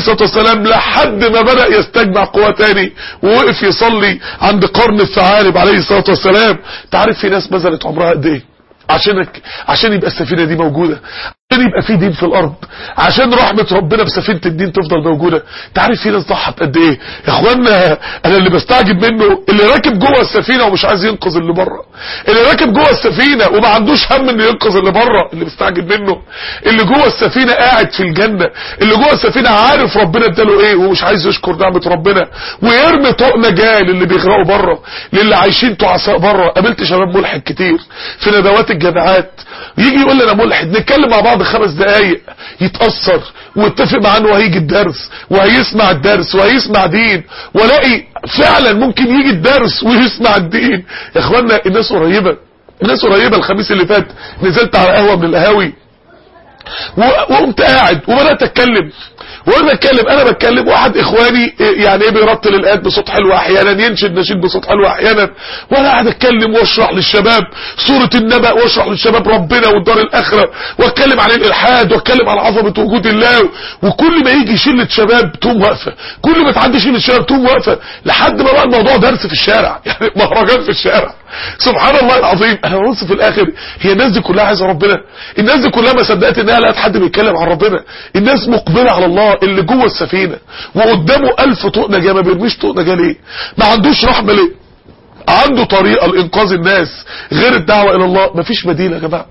Speaker 1: الصلاة والسلام لحد ما بدأ يستجمع قوة تاني ووقف يصلي عند قرن الثعالب عليه الصلاة والسلام تعرف في ناس بذلت عمرها قد ايه عشانك عشان يبقى السفينة دي موجودة عشان يبقى في دين في الارض عشان رحمة ربنا بسفينة الدين تفضل موجودة تعرف في ناس ضحت قد ايه يا اخوانا انا اللي بستعجب منه اللي راكب جوه السفينة ومش عايز ينقذ اللي بره اللي راكب جوه السفينة وما عندوش هم انه ينقذ اللي بره اللي بستعجب منه اللي جوه السفينة قاعد في الجنة اللي جوه السفينة عارف ربنا اداله ايه ومش عايز يشكر نعمة ربنا ويرمي طوق نجاة للي بيغرقوا بره للي عايشين تعساء بره قابلت شباب ملحد كتير في ندوات الجامعات يجي يقول لي انا ملحد نتكلم مع بعض خمس دقايق يتأثر واتفق معاه انه هيجي الدرس وهيسمع الدرس وهيسمع دين والاقي فعلا ممكن يجي الدرس ويسمع الدين يا اخوانا الناس قريبة الناس قريبة الخميس اللي فات نزلت على قهوة من القهاوي وقمت قاعد وبدات اتكلم وانا بتكلم انا بتكلم واحد اخواني يعني ايه بيرتل الايات بصوت حلو احيانا ينشد نشيد بصوت حلو احيانا وانا قاعد اتكلم واشرح للشباب سوره النبأ واشرح للشباب ربنا والدار الاخره واتكلم عن الالحاد واتكلم عن عظمه وجود الله وكل ما يجي شله شباب تقوم واقفه كل ما تعدي شله شباب تقوم واقفه لحد ما بقى الموضوع درس في الشارع يعني مهرجان في الشارع سبحان الله العظيم انا ببص في الاخر هي الناس دي كلها عايزه ربنا الناس دي كلها ما صدقت انها لقت حد بيتكلم عن ربنا الناس مقبله على الله اللي جوه السفينه وقدامه ألف طوق نجاه ما بيرميش طوق نجاه ليه ما عندوش رحمه ليه عنده طريقه لانقاذ الناس غير الدعوه الى الله مفيش بديل يا جماعه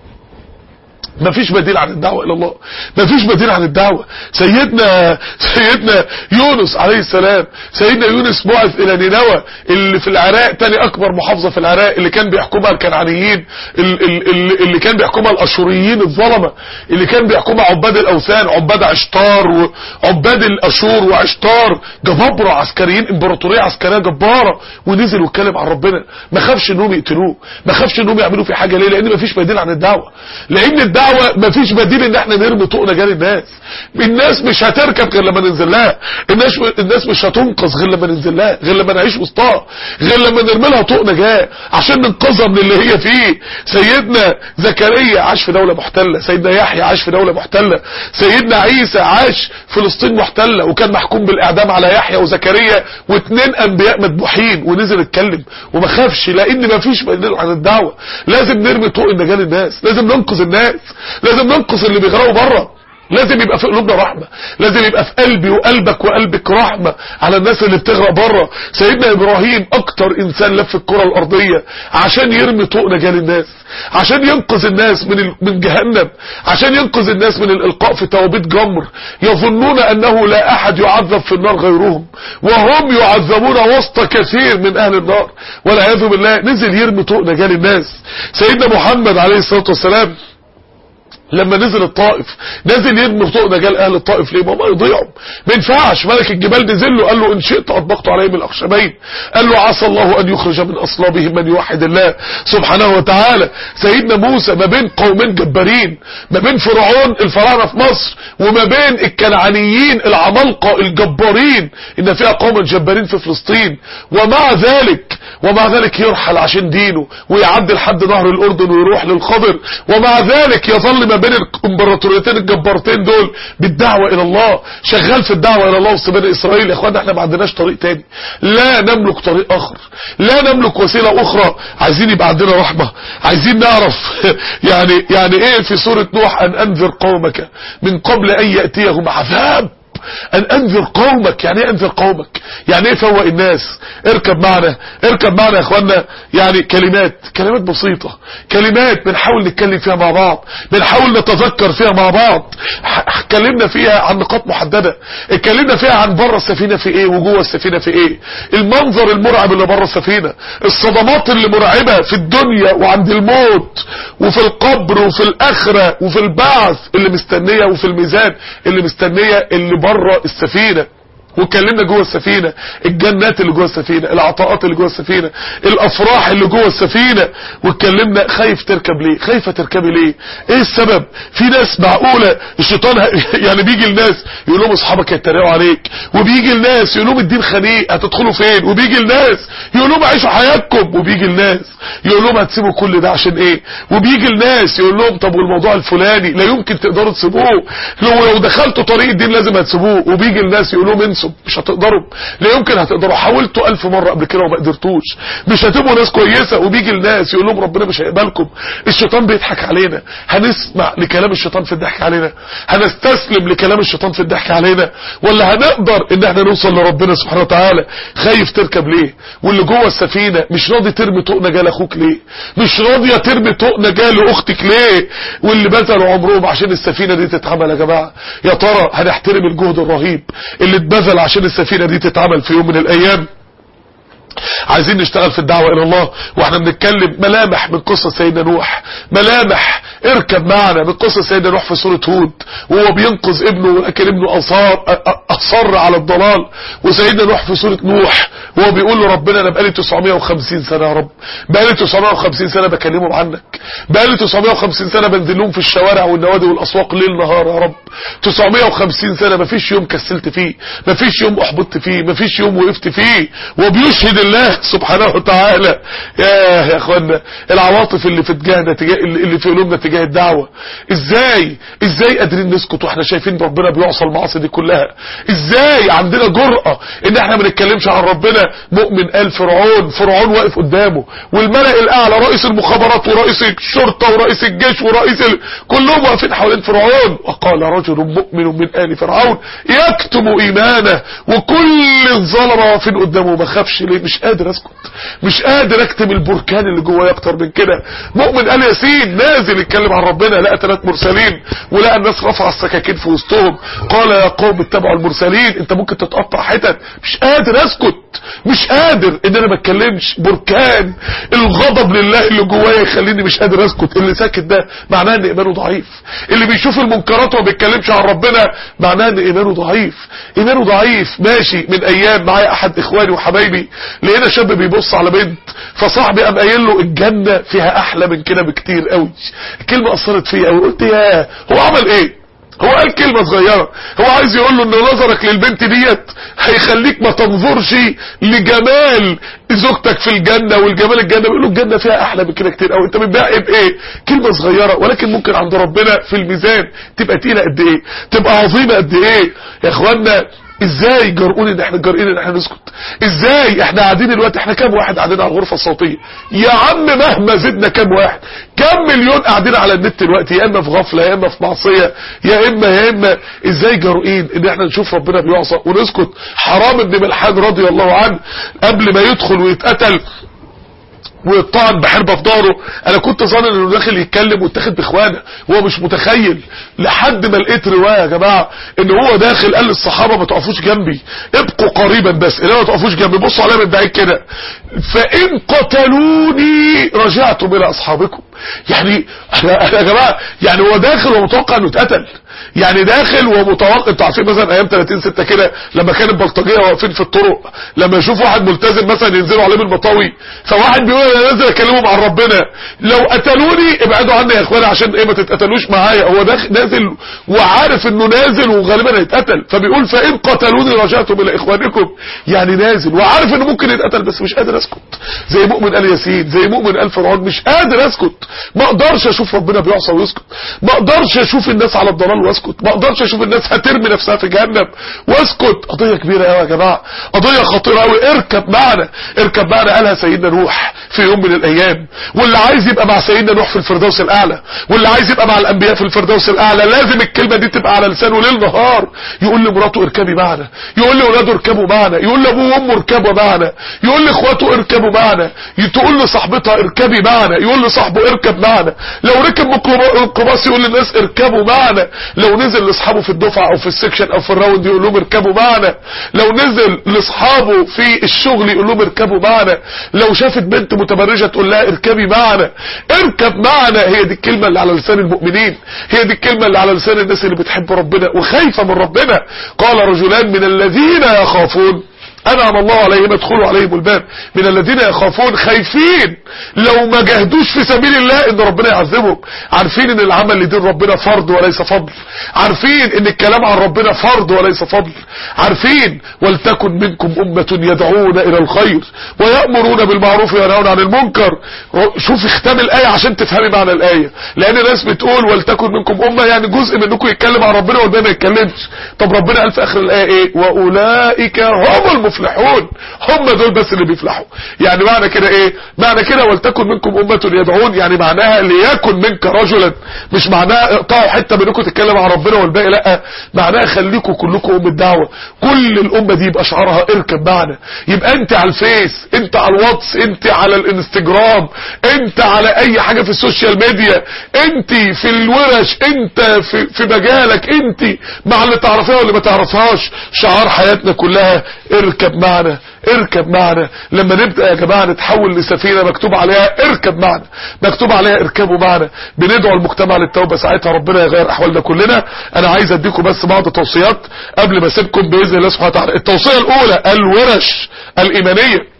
Speaker 1: مفيش بديل عن الدعوة الى الله مفيش بديل عن الدعوة سيدنا سيدنا يونس عليه السلام سيدنا يونس بعث الى نينوى اللي في العراق تاني اكبر محافظة في العراق اللي كان بيحكمها الكنعانيين اللي, اللي كان بيحكمها الاشوريين الظلمة اللي كان بيحكمها عباد الاوثان عباد عشتار وعباد الاشور وعشتار جبابرة عسكريين امبراطورية عسكرية جبارة ونزل واتكلم عن ربنا ما خافش انهم يقتلوه ما خافش انهم يعملوا في حاجة ليه لان مفيش بديل عن الدعوة لان الدعوة الدعوة مفيش بديل ان احنا نرمي طوق نجاه للناس الناس مش هتركب غير لما ننزل لها الناس الناس مش هتنقذ غير لما ننزل لها غير لما نعيش وسطها غير لما نرمي لها طوق نجاه عشان ننقذها من اللي هي فيه سيدنا زكريا عاش في دولة محتلة سيدنا يحيى عاش في دولة محتلة سيدنا عيسى عاش فلسطين محتلة وكان محكوم بالاعدام على يحيى وزكريا واثنين انبياء مذبوحين ونزل اتكلم وما خافش لان مفيش بديل عن الدعوة لازم نرمي طوق النجاه للناس لازم ننقذ الناس لازم ننقص اللي بيغرقوا بره لازم يبقى في قلوبنا رحمة لازم يبقى في قلبي وقلبك وقلبك رحمة على الناس اللي بتغرق بره سيدنا ابراهيم اكتر انسان لف الكرة الارضية عشان يرمي طوق نجاة للناس عشان ينقذ الناس من ال... من جهنم عشان ينقذ الناس من الالقاء في توابيت جمر يظنون انه لا احد يعذب في النار غيرهم وهم يعذبون وسط كثير من اهل النار والعياذ بالله نزل يرمي طوق نجاة للناس سيدنا محمد عليه الصلاة والسلام لما نزل الطائف نزل يرمي طوق نجال اهل الطائف ليه ما هم يضيعوا ما ينفعش ملك الجبال نزل له قال له ان شئت اطبقت عليهم الاخشبين قال له عسى الله ان يخرج من اصلابهم من يوحد الله سبحانه وتعالى سيدنا موسى ما بين قومين جبارين ما بين فرعون الفراعنه في مصر وما بين الكنعانيين العمالقه الجبارين ان فيها قوم جبارين في فلسطين ومع ذلك ومع ذلك يرحل عشان دينه ويعدي لحد نهر الاردن ويروح للخضر ومع ذلك يظل ما بين الامبراطوريتين الجبارتين دول بالدعوة الى الله شغال في الدعوة الى الله وسط بني اسرائيل يا اخوانا احنا ما عندناش طريق تاني لا نملك طريق اخر لا نملك وسيلة اخرى عايزين يبقى عندنا رحمة عايزين نعرف يعني يعني ايه في سورة نوح ان انذر قومك من قبل ان يأتيهم عذاب ان انذر قومك يعني ايه انذر قومك يعني ايه فوق الناس اركب معنا اركب معنا يا اخوانا يعني كلمات كلمات بسيطة كلمات بنحاول نتكلم فيها مع بعض بنحاول نتذكر فيها مع بعض اتكلمنا فيها عن نقاط محددة اتكلمنا فيها عن بره السفينة في ايه وجوه السفينة في ايه المنظر المرعب اللي بره السفينة الصدمات اللي مرعبة في الدنيا وعند الموت وفي القبر وفي الاخرة وفي البعث اللي مستنية وفي الميزان اللي مستنية اللي بره السفينة واتكلمنا جوه السفينه الجنات اللي جوه السفينه العطاءات اللي جوه السفينه الافراح اللي جوه السفينه واتكلمنا خايف تركب ليه خايفه تركبي ليه ايه السبب في ناس معقوله الشيطان يعني بيجي الناس يقول لهم اصحابك يتريقوا عليك وبيجي الناس يقول لهم الدين خنيق هتدخلوا فين وبيجي الناس يقول لهم عيشوا حياتكم وبيجي الناس يقول لهم هتسيبوا كل ده عشان ايه وبيجي الناس يقول لهم طب والموضوع الفلاني لا يمكن تقدروا تسيبوه لو لو دخلتوا طريق الدين لازم هتسيبوه وبيجي الناس يقول لهم انسوا مش هتقدروا لا يمكن هتقدروا حاولتوا ألف مرة قبل كده وما قدرتوش مش هتبقوا ناس كويسة وبيجي الناس يقول لهم ربنا مش هيقبلكم الشيطان بيضحك علينا هنسمع لكلام الشيطان في الضحك علينا هنستسلم لكلام الشيطان في الضحك علينا ولا هنقدر ان احنا نوصل لربنا سبحانه وتعالى خايف تركب ليه واللي جوه السفينة مش راضي ترمي طوق نجاة لاخوك ليه مش راضية ترمي طوق نجاة لاختك ليه واللي بذلوا عمرهم عشان السفينة دي تتعمل يا جماعة يا ترى هنحترم الجهد الرهيب اللي اتبذل عشان السفينة دي تتعمل في يوم من الايام عايزين نشتغل في الدعوة الى الله واحنا بنتكلم ملامح من قصة سيدنا نوح ملامح اركب معنا من قصة سيدنا نوح في سورة هود وهو بينقذ ابنه ولكن ابنه اصر, اصر على الضلال وسيدنا نوح في سورة نوح وهو بيقول له ربنا انا بقالي 950 سنة يا رب بقالي 950 سنة بكلمهم عنك بقالي 950 سنة بنزل لهم في الشوارع والنوادي والاسواق ليل نهار يا رب 950 سنة مفيش يوم كسلت فيه مفيش يوم احبطت فيه مفيش يوم وقفت فيه وبيشهد الله سبحانه وتعالى يا يا اخوانا العواطف اللي في اتجاهنا تجاه اللي في قلوبنا تجاه الدعوة ازاي ازاي قادرين نسكت واحنا شايفين ربنا بيعصى المعاصي دي كلها ازاي عندنا جرأة ان احنا ما نتكلمش عن ربنا مؤمن قال فرعون فرعون واقف قدامه والملأ الاعلى رئيس المخابرات ورئيس الشرطة ورئيس الجيش ورئيس ال... كلهم واقفين حوالين فرعون وقال رجل مؤمن من آل فرعون يكتم ايمانه وكل الظلمة واقفين قدامه ما خافش ليه مش قادر اسكت مش قادر اكتم البركان اللي جوايا اكتر من كده مؤمن قال ياسين نازل يتكلم عن ربنا لقى ثلاث مرسلين ولقى الناس رفع السكاكين في وسطهم قال يا قوم اتبعوا المرسلين انت ممكن تتقطع حتت مش قادر اسكت مش قادر ان انا ما اتكلمش بركان الغضب لله اللي جوايا يخليني مش قادر اسكت اللي ساكت ده معناه ان ايمانه ضعيف اللي بيشوف المنكرات وما بيتكلمش عن ربنا معناه ان ايمانه ضعيف ايمانه ضعيف ماشي من ايام معايا احد اخواني وحبايبي لقينا شاب بيبص على بنت فصاحبي قام قايل له الجنه فيها احلى من كده بكتير قوي الكلمه اثرت فيا قوي قلت يا هو عمل ايه هو قال كلمة صغيرة هو عايز يقول له ان نظرك للبنت ديت هيخليك ما تنظرش لجمال زوجتك في الجنة والجمال الجنة بيقول له الجنة فيها احلى من كده كتير قوي انت بتبقى بايه كلمة صغيرة ولكن ممكن عند ربنا في الميزان تبقى تقيلة قد ايه تبقى عظيمة قد ايه يا اخوانا ازاي جرؤون ان احنا جرئين ان احنا نسكت ازاي احنا قاعدين دلوقتي احنا كام واحد قاعدين على الغرفة الصوتية يا عم مهما زدنا كام واحد كام مليون قاعدين على النت دلوقتي يا اما في غفلة يا اما في معصية يا اما يا اما ازاي جرؤين ان احنا نشوف ربنا بيعصى ونسكت حرام ابن ملحان رضي الله عنه قبل ما يدخل ويتقتل ويطعن بحربة في ظهره انا كنت ظن انه داخل يتكلم ويتاخد باخوانه هو مش متخيل لحد ما لقيت روايه يا جماعه ان هو داخل قال للصحابه ما تقفوش جنبي ابقوا قريبا بس انما ما تقفوش جنبي بصوا عليا من بعيد كده فان قتلوني رجعتم الى اصحابكم يعني يا جماعه يعني هو داخل ومتوقع انه اتقتل يعني داخل ومتوقع انتوا عارفين مثلا ايام 30 6 كده لما كان البلطجيه واقفين في الطرق لما يشوف واحد ملتزم مثلا ينزلوا عليه بالمطاوي فواحد بيقول انا نازل اكلمهم عن ربنا لو قتلوني ابعدوا عني يا اخوانا عشان ايه ما تتقتلوش معايا هو داخل نازل وعارف انه نازل وغالبا هيتقتل فبيقول فان قتلوني رجعتم الى اخوانكم يعني نازل وعارف انه ممكن يتقتل بس مش قادر اسكت زي مؤمن قال ياسين زي مؤمن قال فرعون مش قادر اسكت ما اقدرش اشوف ربنا بيعصى ويسكت ما اقدرش اشوف الناس على الضلال واسكت ما اقدرش اشوف الناس هترمي نفسها في جهنم واسكت قضيه كبيره قوي يا جماعه قضيه خطيره قوي اركب معنا اركب معنا قالها سيدنا نوح في يوم من الايام واللي عايز يبقى مع سيدنا نوح في الفردوس الاعلى واللي عايز يبقى مع الانبياء في الفردوس الاعلى لازم الكلمه دي تبقى على لسانه ليل نهار يقول لمراته اركبي معنا يقول لاولاده اركبوا معنا يقول لابوه وامه اركبوا معنا يقول لاخواته اركبوا معنا تقول لصاحبتها اركبي معنا يقول لصاحبه اركب معنا لو ركب ميكروباص يقول للناس اركبوا معنا لو نزل لاصحابه في الدفعه او في السكشن او في الراوند يقول لهم اركبوا معنا لو نزل لاصحابه في الشغل يقول لهم اركبوا معنا لو شافت بنت متبرجه تقول لها اركبي معنا اركب معنا هي دي الكلمه اللي على لسان المؤمنين هي دي الكلمه اللي على لسان الناس اللي بتحب ربنا وخايفه من ربنا قال رجلان من الذين يخافون انعم الله عليهم ادخلوا عليهم الباب من الذين يخافون خايفين لو ما جاهدوش في سبيل الله ان ربنا يعذبهم عارفين ان العمل لدين ربنا فرض وليس فضل عارفين ان الكلام عن ربنا فرض وليس فضل عارفين ولتكن منكم امة يدعون الى الخير ويأمرون بالمعروف وينهون عن المنكر شوف اختام الاية عشان تفهمي معنى الاية لان ناس بتقول ولتكن منكم امة يعني جزء منكم يتكلم عن ربنا والباقي ما يتكلمش طب ربنا قال في اخر الاية ايه واولئك هم المفلحون هم دول بس اللي بيفلحوا يعني معنى كده ايه معنى كده ولتكن منكم امة يدعون يعني معناها ليكن منك رجلا مش معناها اقطعوا حتة منكم تتكلم عن ربنا والباقي لا معناها خليكم كلكم ام الدعوة كل الامة دي يبقى شعارها اركب معنا يبقى انت على الفيس انت على الواتس انت على الانستجرام انت على اي حاجة في السوشيال ميديا انت في الورش انت في, في مجالك انت مع اللي تعرفيها واللي ما تعرفهاش شعار حياتنا كلها اركب معنا اركب معنا لما نبدأ يا جماعة نتحول لسفينة مكتوب عليها اركب معنا مكتوب عليها اركبوا معنا بندعو المجتمع للتوبة ساعتها ربنا يغير احوالنا كلنا انا عايز اديكم بس بعض توصيات قبل ما اسيبكم باذن الله سبحانه وتعالى التوصية الاولى الورش الايمانية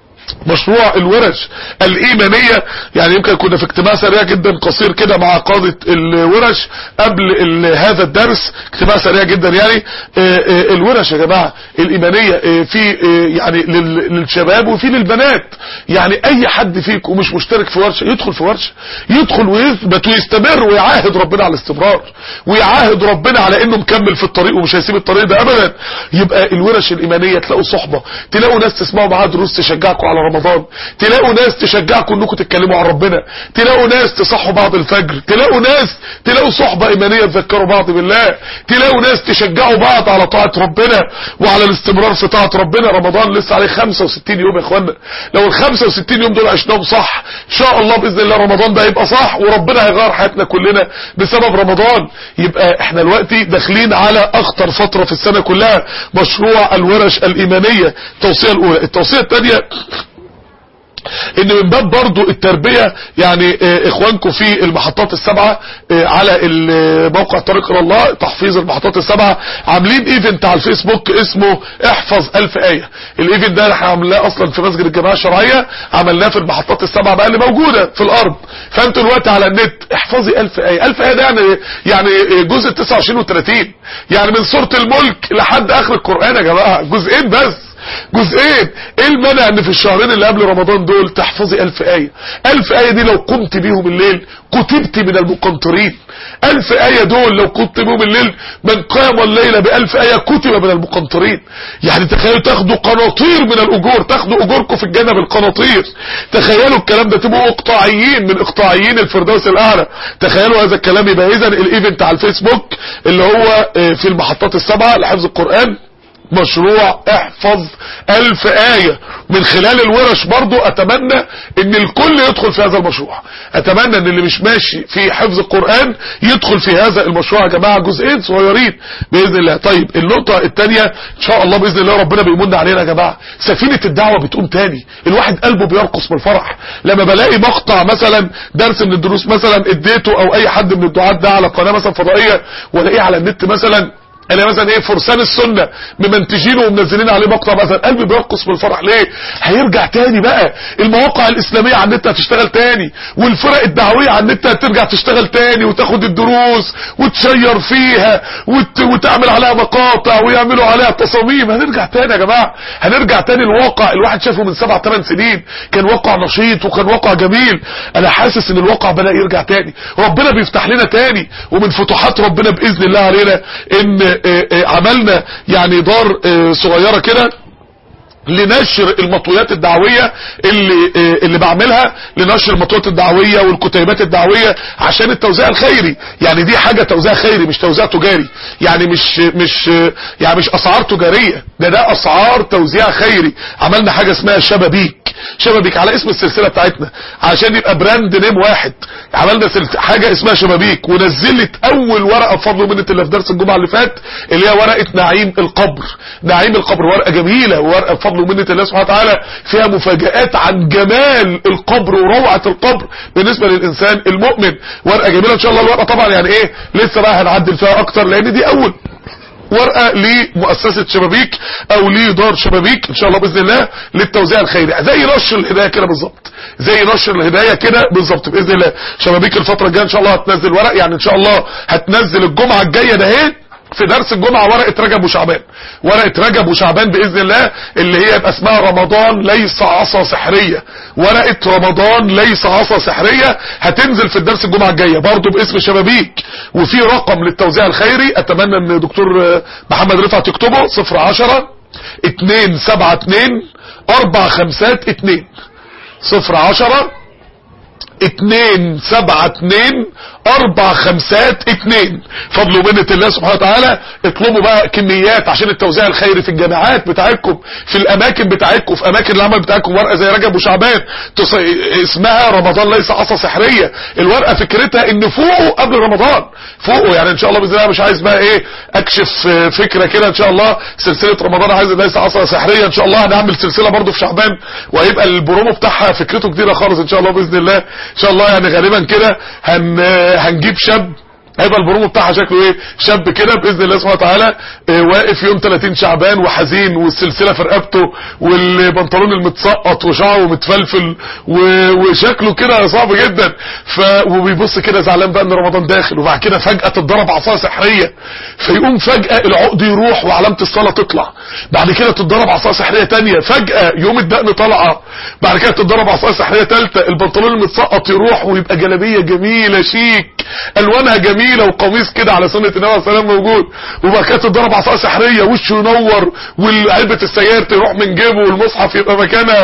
Speaker 1: مشروع الورش الايمانية يعني يمكن كنا في اجتماع سريع جدا قصير كده مع قادة الورش قبل هذا الدرس اجتماع سريع جدا يعني الورش يا جماعة الايمانية في يعني للشباب وفي للبنات يعني اي حد فيكم مش مشترك في ورشة يدخل في ورشة يدخل ويثبت ويستمر ويعاهد ربنا على الاستمرار ويعاهد ربنا على انه مكمل في الطريق ومش هيسيب الطريق ده ابدا يبقى الورش الايمانية تلاقوا صحبة تلاقوا ناس تسمعوا معاها دروس تشجعكم على رمضان تلاقوا ناس تشجعكم انكم تتكلموا عن ربنا تلاقوا ناس تصحوا بعض الفجر تلاقوا ناس تلاقوا صحبة ايمانية تذكروا بعض بالله تلاقوا ناس تشجعوا بعض على طاعة ربنا وعلى الاستمرار في طاعة ربنا رمضان لسه عليه 65 يوم يا اخوانا لو ال 65 يوم دول عشناهم صح ان شاء الله باذن الله رمضان ده يبقى صح وربنا هيغير حياتنا كلنا بسبب رمضان يبقى احنا دلوقتي داخلين على اخطر فترة في السنة كلها مشروع الورش الايمانية التوصية الاولى التوصية الثانية ان من باب برضو التربية يعني اه اخوانكم في المحطات السبعة اه على موقع طريق الى الله تحفيظ المحطات السبعة عاملين ايفنت على الفيسبوك اسمه احفظ الف اية الايفنت ده احنا عملناه اصلا في مسجد الجماعة الشرعية عملناه في المحطات السبعة بقى اللي موجودة في الارض فانتوا الوقت على النت احفظي الف اية الف اية ده يعني يعني جزء 29 و30 يعني من سورة الملك لحد اخر القرآن يا جماعة جزئين بس جزئين ايه المانع ان في الشهرين اللي قبل رمضان دول تحفظي الف اية الف اية دي لو قمت بيهم الليل كتبت من المقنطرين الف اية دول لو قمت بيهم الليل من قام الليلة بالف اية كتب من المقنطرين يعني تخيلوا تاخدوا قناطير من الاجور تاخدوا اجوركم في الجنة بالقناطير تخيلوا الكلام ده تبقوا اقطاعيين من اقطاعيين الفردوس الاعلى تخيلوا هذا الكلام يبقى اذا الايفنت على الفيسبوك اللي هو في المحطات السبعة لحفظ القرآن مشروع احفظ الف آية من خلال الورش برضو اتمنى ان الكل يدخل في هذا المشروع اتمنى ان اللي مش ماشي في حفظ القرآن يدخل في هذا المشروع يا جماعة جزئين صغيرين بإذن الله طيب النقطة التانية ان شاء الله بإذن الله ربنا بيمن علينا يا جماعة سفينة الدعوة بتقوم تاني الواحد قلبه بيرقص من الفرح لما بلاقي مقطع مثلا درس من الدروس مثلا اديته او اي حد من الدعاة ده على قناة مثلا فضائية والاقيه على النت مثلا انا مثلا ايه فرسان السنة ممنتجينه ومنزلين عليه مقطع مثلا قلبي بيرقص من الفرح ليه هيرجع تاني بقى المواقع الاسلامية على النت هتشتغل تاني والفرق الدعوية على النت هترجع تشتغل تاني وتاخد الدروس وتشير فيها وت... وتعمل عليها مقاطع ويعملوا عليها تصاميم هنرجع تاني يا جماعة هنرجع تاني الواقع الواحد شافه من سبع ثمان سنين كان واقع نشيط وكان واقع جميل انا حاسس ان الواقع بدأ يرجع تاني ربنا بيفتح لنا تاني ومن فتوحات ربنا باذن الله علينا ان عملنا يعني دار صغيرة كده لنشر المطويات الدعوية اللي اللي بعملها لنشر المطويات الدعوية والكتيبات الدعوية عشان التوزيع الخيري يعني دي حاجة توزيع خيري مش توزيع تجاري يعني مش مش يعني مش اسعار تجارية ده ده اسعار توزيع خيري عملنا حاجة اسمها شبابيك شبابيك على اسم السلسله بتاعتنا عشان يبقى براند نيم واحد عملنا سلت... حاجه اسمها شبابيك ونزلت اول ورقه بفضل ومنه الله في درس الجمعه اللي فات اللي هي ورقه نعيم القبر نعيم القبر ورقه جميله ورقه بفضل ومنه الله سبحانه وتعالى فيها مفاجآت عن جمال القبر وروعه القبر بالنسبه للانسان المؤمن ورقه جميله ان شاء الله الورقه طبعا يعني ايه لسه بقى هنعدل فيها اكتر لان دي اول ورقة لمؤسسة شبابيك او لدار شبابيك ان شاء الله باذن الله للتوزيع الخيري زي نشر الهداية كده بالظبط زي نشر الهداية كده بالظبط باذن الله شبابيك الفترة الجاية ان شاء الله هتنزل ورق يعني ان شاء الله هتنزل الجمعة الجاية ده اهي في درس الجمعة ورقة رجب وشعبان ورقة رجب وشعبان بإذن الله اللي هي يبقى اسمها رمضان ليس عصا سحرية ورقة رمضان ليس عصا سحرية هتنزل في الدرس الجمعة الجاية برضو باسم شبابيك وفي رقم للتوزيع الخيري اتمنى ان دكتور محمد رفعت يكتبه 010 272 4 خمسات 2 010 اتنين سبعة اتنين اربع خمسات اتنين فضل ومنة الله سبحانه وتعالى اطلبوا بقى كميات عشان التوزيع الخيري في الجامعات بتاعتكم في الاماكن بتاعتكم في اماكن العمل بتاعتكم ورقة زي رجب وشعبان تص... اسمها رمضان ليس عصا سحرية الورقة فكرتها ان فوقه قبل رمضان فوقه يعني ان شاء الله باذن الله مش عايز بقى ايه اكشف فكرة كده ان شاء الله سلسلة رمضان عايز ليس عصا سحرية ان شاء الله هنعمل سلسلة برضو في شعبان وهيبقى البرومو بتاعها فكرته جديدة خالص ان شاء الله باذن الله ان شاء الله يعني غالبا كده هن هنجيب شاب هيبقى البرومو بتاعها شكله ايه شاب كده باذن الله سبحانه وتعالى اه واقف يوم 30 شعبان وحزين والسلسله في رقبته والبنطلون المتسقط وشعره متفلفل وشكله كده صعب جدا ف وبيبص كده زعلان بقى ان رمضان داخل وبعد كده فجاه تتضرب عصايه سحريه فيقوم فجاه العقد يروح وعلامه الصلاه تطلع بعد كده تتضرب عصايه سحريه ثانيه فجاه يوم الدقن طالعه بعد كده تتضرب عصايه سحريه ثالثه البنطلون المتسقط يروح ويبقى جلابيه جميله شيك الوانها جميله وقميص كده على سنه النبي عليه السلام موجود وبعد كده تتضرب عصايه سحريه وشه ينور وعلبه السجاير تروح من جيبه والمصحف يبقى مكانها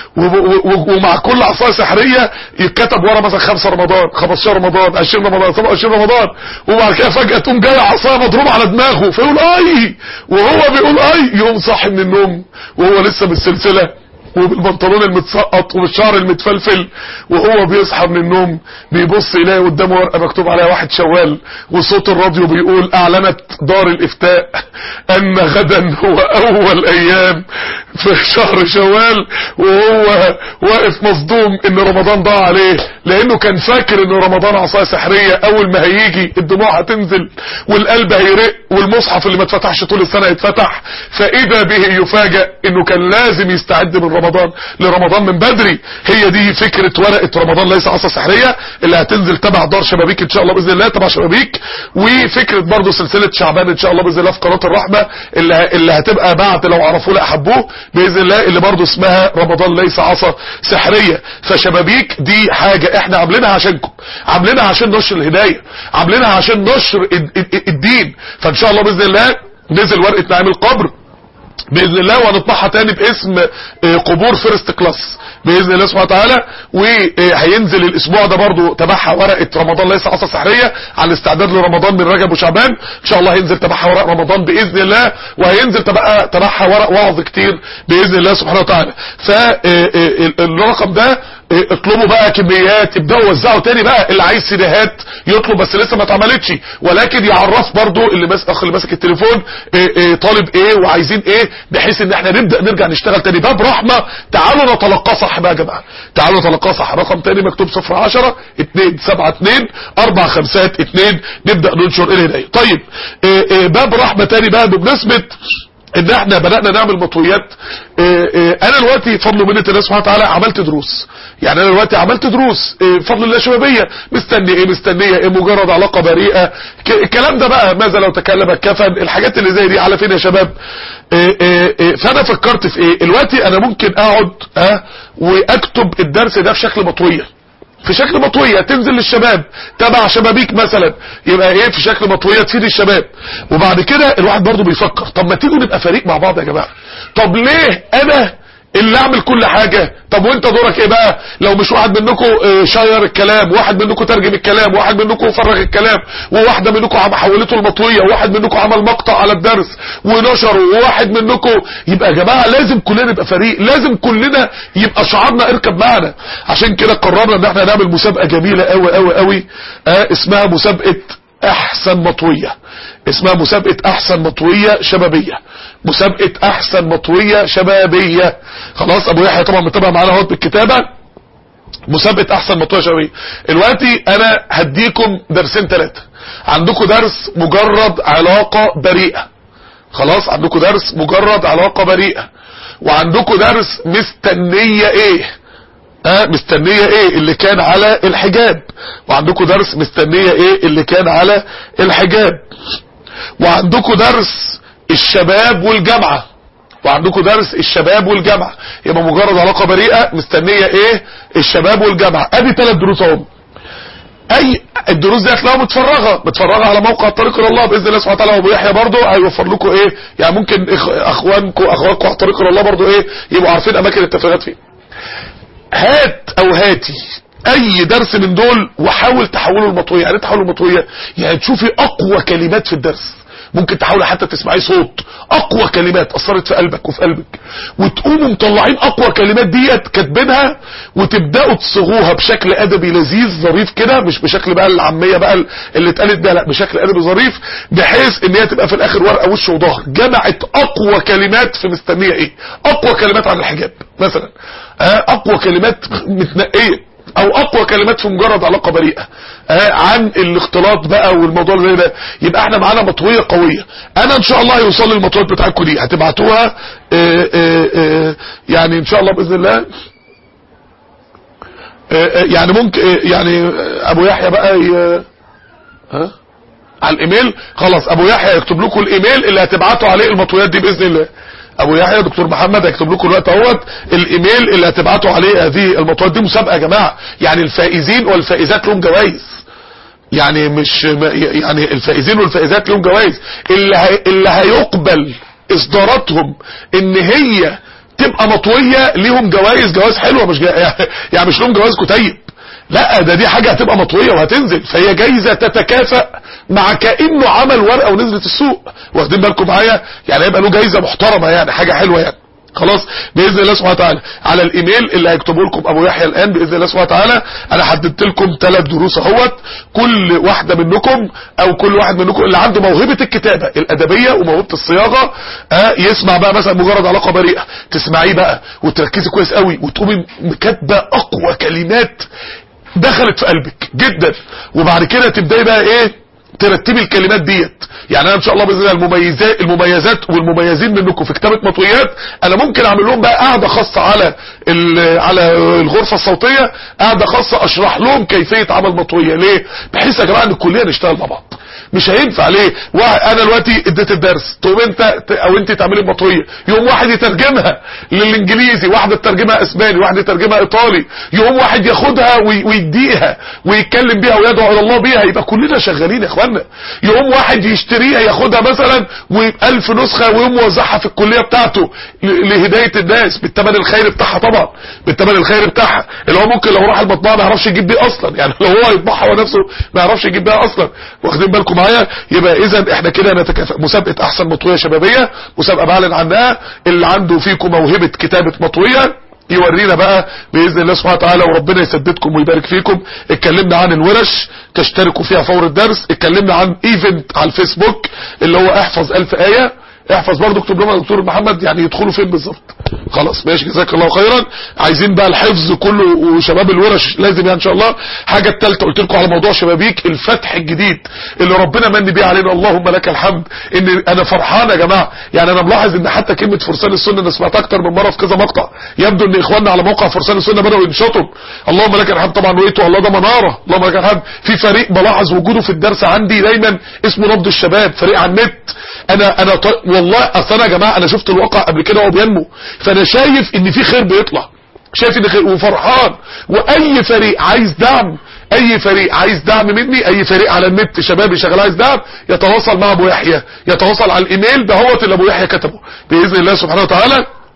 Speaker 1: ومع كل عصايه سحريه يتكتب ورا مثلا 5 رمضان 15 رمضان 20 رمضان 27 رمضان وبعد كده فجاه تقوم جايه عصايه مضروبه على دماغه فيقول اي وهو بيقول اي يقوم صاحي من النوم وهو لسه بالسلسله وبالبنطلون المتسقط وبالشعر المتفلفل وهو بيصحى من النوم بيبص يلاقي قدامه ورقه مكتوب عليها واحد شوال وصوت الراديو بيقول اعلنت دار الافتاء ان غدا هو اول ايام في شهر شوال وهو واقف مصدوم ان رمضان ضاع عليه لانه كان فاكر ان رمضان عصايه سحريه اول ما هيجي الدموع هتنزل والقلب هيرق والمصحف اللي ما اتفتحش طول السنه يتفتح فاذا به يفاجئ انه كان لازم يستعد من رمضان لرمضان من بدري هي دي فكره ورقه رمضان ليس عصا سحريه اللي هتنزل تبع دار شبابيك ان شاء الله باذن الله تبع شبابيك وفكره برضه سلسله شعبان ان شاء الله باذن الله في قناه الرحمه اللي اللي هتبقى بعد لو عرفوه لا حبوه باذن الله اللي برضه اسمها رمضان ليس عصا سحريه فشبابيك دي حاجه احنا عاملينها عشانكم عاملينها عشان نشر الهدايه عاملينها عشان نشر الدين فان شاء الله باذن الله نزل ورقه نعيم القبر باذن الله وهنطبعها تاني باسم قبور فيرست كلاس باذن الله سبحانه وتعالى وهينزل الاسبوع ده برضو تبعها ورقه رمضان ليس عصا سحريه على الاستعداد لرمضان من رجب وشعبان ان شاء الله هينزل تبعها ورق رمضان باذن الله وهينزل تبعها تبعها ورق وعظ كتير باذن الله سبحانه وتعالى فالرقم ده اطلبوا بقى كميات ابداوا وزعوا تاني بقى اللي عايز سيديهات يطلب بس لسه ما اتعملتش ولكن يعرف برضو اللي ماسك اخ اللي ماسك التليفون إيه إيه طالب ايه وعايزين ايه بحيث ان احنا نبدا نرجع نشتغل تاني باب رحمه تعالوا نتلقاه صح بقى يا جماعه تعالوا نتلقاه صح رقم تاني مكتوب 010 272 4 5 2 نبدا ننشر الهدايه طيب إيه باب رحمه تاني بقى بمناسبه ان احنا بدأنا نعمل مطويات اه اه انا دلوقتي فضل منة الله سبحانه وتعالى عملت دروس يعني انا دلوقتي عملت دروس اه فضل الله شبابية مستني ايه مستنية ايه مجرد علاقة بريئة الكلام ده بقى ماذا لو تكلم الكفن الحاجات اللي زي دي على فين يا شباب فانا فكرت في ايه دلوقتي انا ممكن اقعد اه واكتب الدرس ده في شكل مطوية في شكل مطوية تنزل للشباب تبع شبابيك مثلا يبقى ايه في شكل مطوية تفيد الشباب وبعد كده الواحد برضو بيفكر طب ما تيجوا نبقى فريق مع بعض يا جماعة طب ليه انا اللي اعمل كل حاجة طب وانت دورك ايه بقى لو مش واحد منكم شاير الكلام واحد منكم ترجم الكلام واحد منكم فرغ الكلام وواحدة منكم حولته المطوية وواحد منكم عمل مقطع على الدرس ونشره وواحد منكم يبقى يا جماعة لازم كلنا نبقى فريق لازم كلنا يبقى شعارنا اركب معنا عشان كده قررنا ان احنا نعمل مسابقة جميلة قوي قوي قوي اه اسمها مسابقة احسن مطوية اسمها مسابقة احسن مطوية شبابية مسابقة احسن مطوية شبابية خلاص ابو يحيى طبعا متابع معانا اهوت بالكتابة مسابقة احسن مطوية شبابية دلوقتي انا هديكم درسين ثلاثة عندكم درس مجرد علاقة بريئة خلاص عندكم درس مجرد علاقة بريئة وعندكم درس مستنية ايه ها مستنية ايه اللي كان على الحجاب وعندكم درس مستنية ايه اللي كان على الحجاب وعندكم درس الشباب والجامعة وعندكم درس الشباب والجامعة يبقى مجرد علاقة بريئة مستنية ايه الشباب والجامعة ادي ثلاث دروس اهم اي الدروس دي هتلاقوها متفرغه متفرغه على موقع طريق الى الله باذن الله سبحانه وتعالى وابو يحيى برضه هيوفر لكم ايه يعني ممكن اخوانكم اخواتكم على طريق الى الله برضه ايه يبقوا عارفين اماكن التفريغات فين هات او هاتي اي درس من دول وحاول تحوله لمطويه يعني تحوله لمطويه يعني تشوفي اقوى كلمات في الدرس ممكن تحاولي حتى تسمعي صوت اقوى كلمات اثرت في قلبك وفي قلبك وتقوموا مطلعين اقوى كلمات ديت كاتبينها وتبداوا تصيغوها بشكل ادبي لذيذ ظريف كده مش بشكل بقى العاميه بقى اللي اتقالت ده لا بشكل ادبي ظريف بحيث ان هي تبقى في الاخر ورقه وش وظهر جمعت اقوى كلمات في مستنيه ايه اقوى كلمات عن الحجاب مثلا اقوى كلمات متنقيه او اقوى كلمات في مجرد علاقة بريئة آه عن الاختلاط بقى والموضوع زي ده يبقى احنا معانا مطوية قوية انا ان شاء الله هيوصل لي المطويات بتاعتكم دي هتبعتوها آه آه يعني ان شاء الله باذن الله يعني ممكن يعني ابو يحيى بقى ها على الايميل خلاص ابو يحيى يكتب لكم الايميل اللي هتبعتوا عليه المطويات دي باذن الله ابو يحيى دكتور محمد هيكتب لكم الوقت اهوت الايميل اللي هتبعتوا عليه هذه المطويات دي مسابقه يا جماعه يعني الفائزين والفائزات لهم جوائز يعني مش يعني الفائزين والفائزات لهم جوائز اللي هي اللي هيقبل اصداراتهم ان هي تبقى مطويه ليهم جوائز جوائز حلوه مش جا... يعني مش لهم جوائز كتيب لا ده دي حاجة هتبقى مطوية وهتنزل فهي جايزة تتكافئ مع كأنه عمل ورقة ونزلت السوق واخدين بالكم معايا يعني هيبقى له جايزة محترمة يعني حاجة حلوة يعني خلاص باذن الله سبحانه وتعالى على الايميل اللي هيكتبه لكم ابو يحيى الان باذن الله سبحانه وتعالى انا حددت لكم ثلاث دروس اهوت كل واحده منكم او كل واحد منكم اللي عنده موهبه الكتابه الادبيه وموهبه الصياغه آه يسمع بقى مثلا مجرد علاقه بريئه تسمعيه بقى وتركزي كويس قوي وتقومي كاتبه اقوى كلمات دخلت في قلبك جدا وبعد كده تبداي بقى ايه ترتبي الكلمات ديت يعني انا ان شاء الله باذن الله المميزات المميزات والمميزين منكم في كتابه مطويات انا ممكن اعمل لهم بقى قاعده خاصه على على الغرفه الصوتيه قاعده خاصه اشرح لهم كيفيه عمل مطويه ليه بحيث يا جماعه ان كلنا نشتغل مع بعض مش هينفع ليه انا دلوقتي اديت الدرس تقوم انت او انت تعملي المطويه يوم واحد يترجمها للانجليزي واحده تترجمها اسباني واحده تترجمها ايطالي يوم واحد ياخدها ويديها ويتكلم بيها ويدعو الى الله بيها يبقى كلنا شغالين يا اخوانا يوم واحد يشتريها ياخدها مثلا وألف نسخه ويقوم موزعها في الكليه بتاعته لهدايه الناس بالثمن الخيري بتاعها طبعا بالثمن الخيري بتاعها اللي هو ممكن لو راح المطبعه ما يعرفش يجيب بيه اصلا يعني لو هو يطبعها هو نفسه ما يعرفش يجيب بيها اصلا واخدين بالكم معايا يبقى اذا احنا كده نتكافئ مسابقه احسن مطويه شبابيه مسابقه بعلن عنها اللي عنده فيكم موهبه كتابه مطويه يورينا بقى باذن الله سبحانه وتعالى وربنا يسددكم ويبارك فيكم اتكلمنا عن الورش تشتركوا فيها فور الدرس اتكلمنا عن ايفنت على الفيسبوك اللي هو احفظ الف ايه احفظ برضه اكتب لهم يا دكتور محمد يعني يدخلوا فين بالظبط خلاص ماشي جزاك الله خيرا عايزين بقى الحفظ كله وشباب الورش لازم يعني ان شاء الله حاجه الثالثه قلت لكم على موضوع شبابيك الفتح الجديد اللي ربنا من بيه علينا اللهم لك الحمد ان انا فرحان يا جماعه يعني انا ملاحظ ان حتى كلمه فرسان السنه انا سمعتها اكتر من مره في كذا مقطع يبدو ان اخواننا على موقع فرسان السنه بداوا ينشطوا اللهم لك الحمد طبعا وقيتوا الله ده مناره اللهم لك الحمد في فريق بلاحظ وجوده في الدرس عندي دايما اسمه نبض الشباب فريق على النت انا انا ط... والله اصل انا يا جماعه انا شفت الواقع قبل كده وهو بينمو فانا شايف ان في خير بيطلع شايف ان خير وفرحان واي فريق عايز دعم اي فريق عايز دعم مني اي فريق على النت شبابي شغال عايز دعم يتواصل مع ابو يحيى يتواصل على الايميل دهوت اللي ابو يحيى كتبه باذن الله سبحانه وتعالى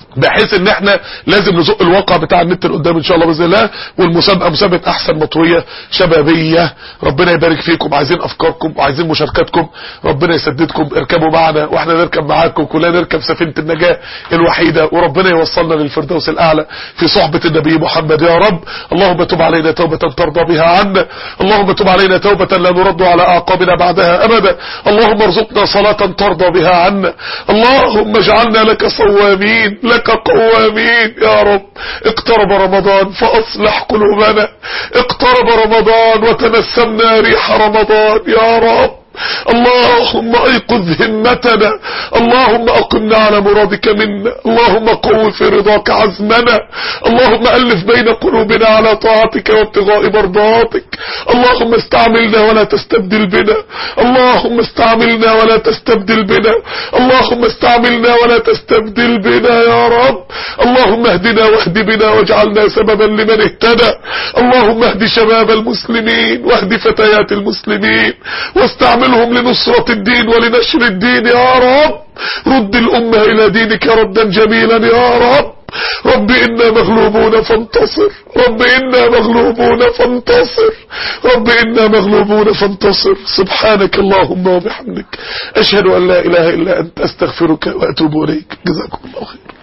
Speaker 1: بحيث ان احنا لازم نزق الواقع بتاع النت لقدام ان شاء الله باذن الله والمسابقه مسابقه احسن مطويه شبابيه ربنا يبارك فيكم عايزين افكاركم وعايزين مشاركاتكم ربنا يسددكم اركبوا معنا واحنا نركب معاكم كلنا نركب سفينه النجاه الوحيده وربنا يوصلنا للفردوس الاعلى في صحبه النبي محمد يا رب اللهم تب علينا توبه ترضى بها عنا اللهم تب علينا توبه لا نرد على اعقابنا بعدها ابدا اللهم ارزقنا صلاه ترضى بها عنا اللهم اجعلنا لك صوامين لك قوامين يا رب اقترب رمضان فاصلح قلوبنا اقترب رمضان وتنسمنا ريح رمضان يا رب اللهم ايقظ همتنا اللهم اقمنا على مرادك منا اللهم قو في رضاك عزمنا اللهم الف بين قلوبنا على طاعتك وابتغاء مرضاتك اللهم استعملنا ولا تستبدل بنا اللهم استعملنا ولا تستبدل بنا اللهم استعملنا ولا تستبدل بنا يا رب اللهم اهدنا واهد بنا واجعلنا سببا لمن اهتدى اللهم اهد شباب المسلمين واهد فتيات المسلمين واستعملهم لنصرة الدين ولنشر الدين يا رب رد الأمة إلى دينك ردا جميلا يا رب رب إنا مغلوبون فانتصر رب إنا مغلوبون فانتصر رب إنا مغلوبون فانتصر سبحانك اللهم وبحمدك أشهد أن لا إله إلا أنت أستغفرك وأتوب إليك جزاكم الله خير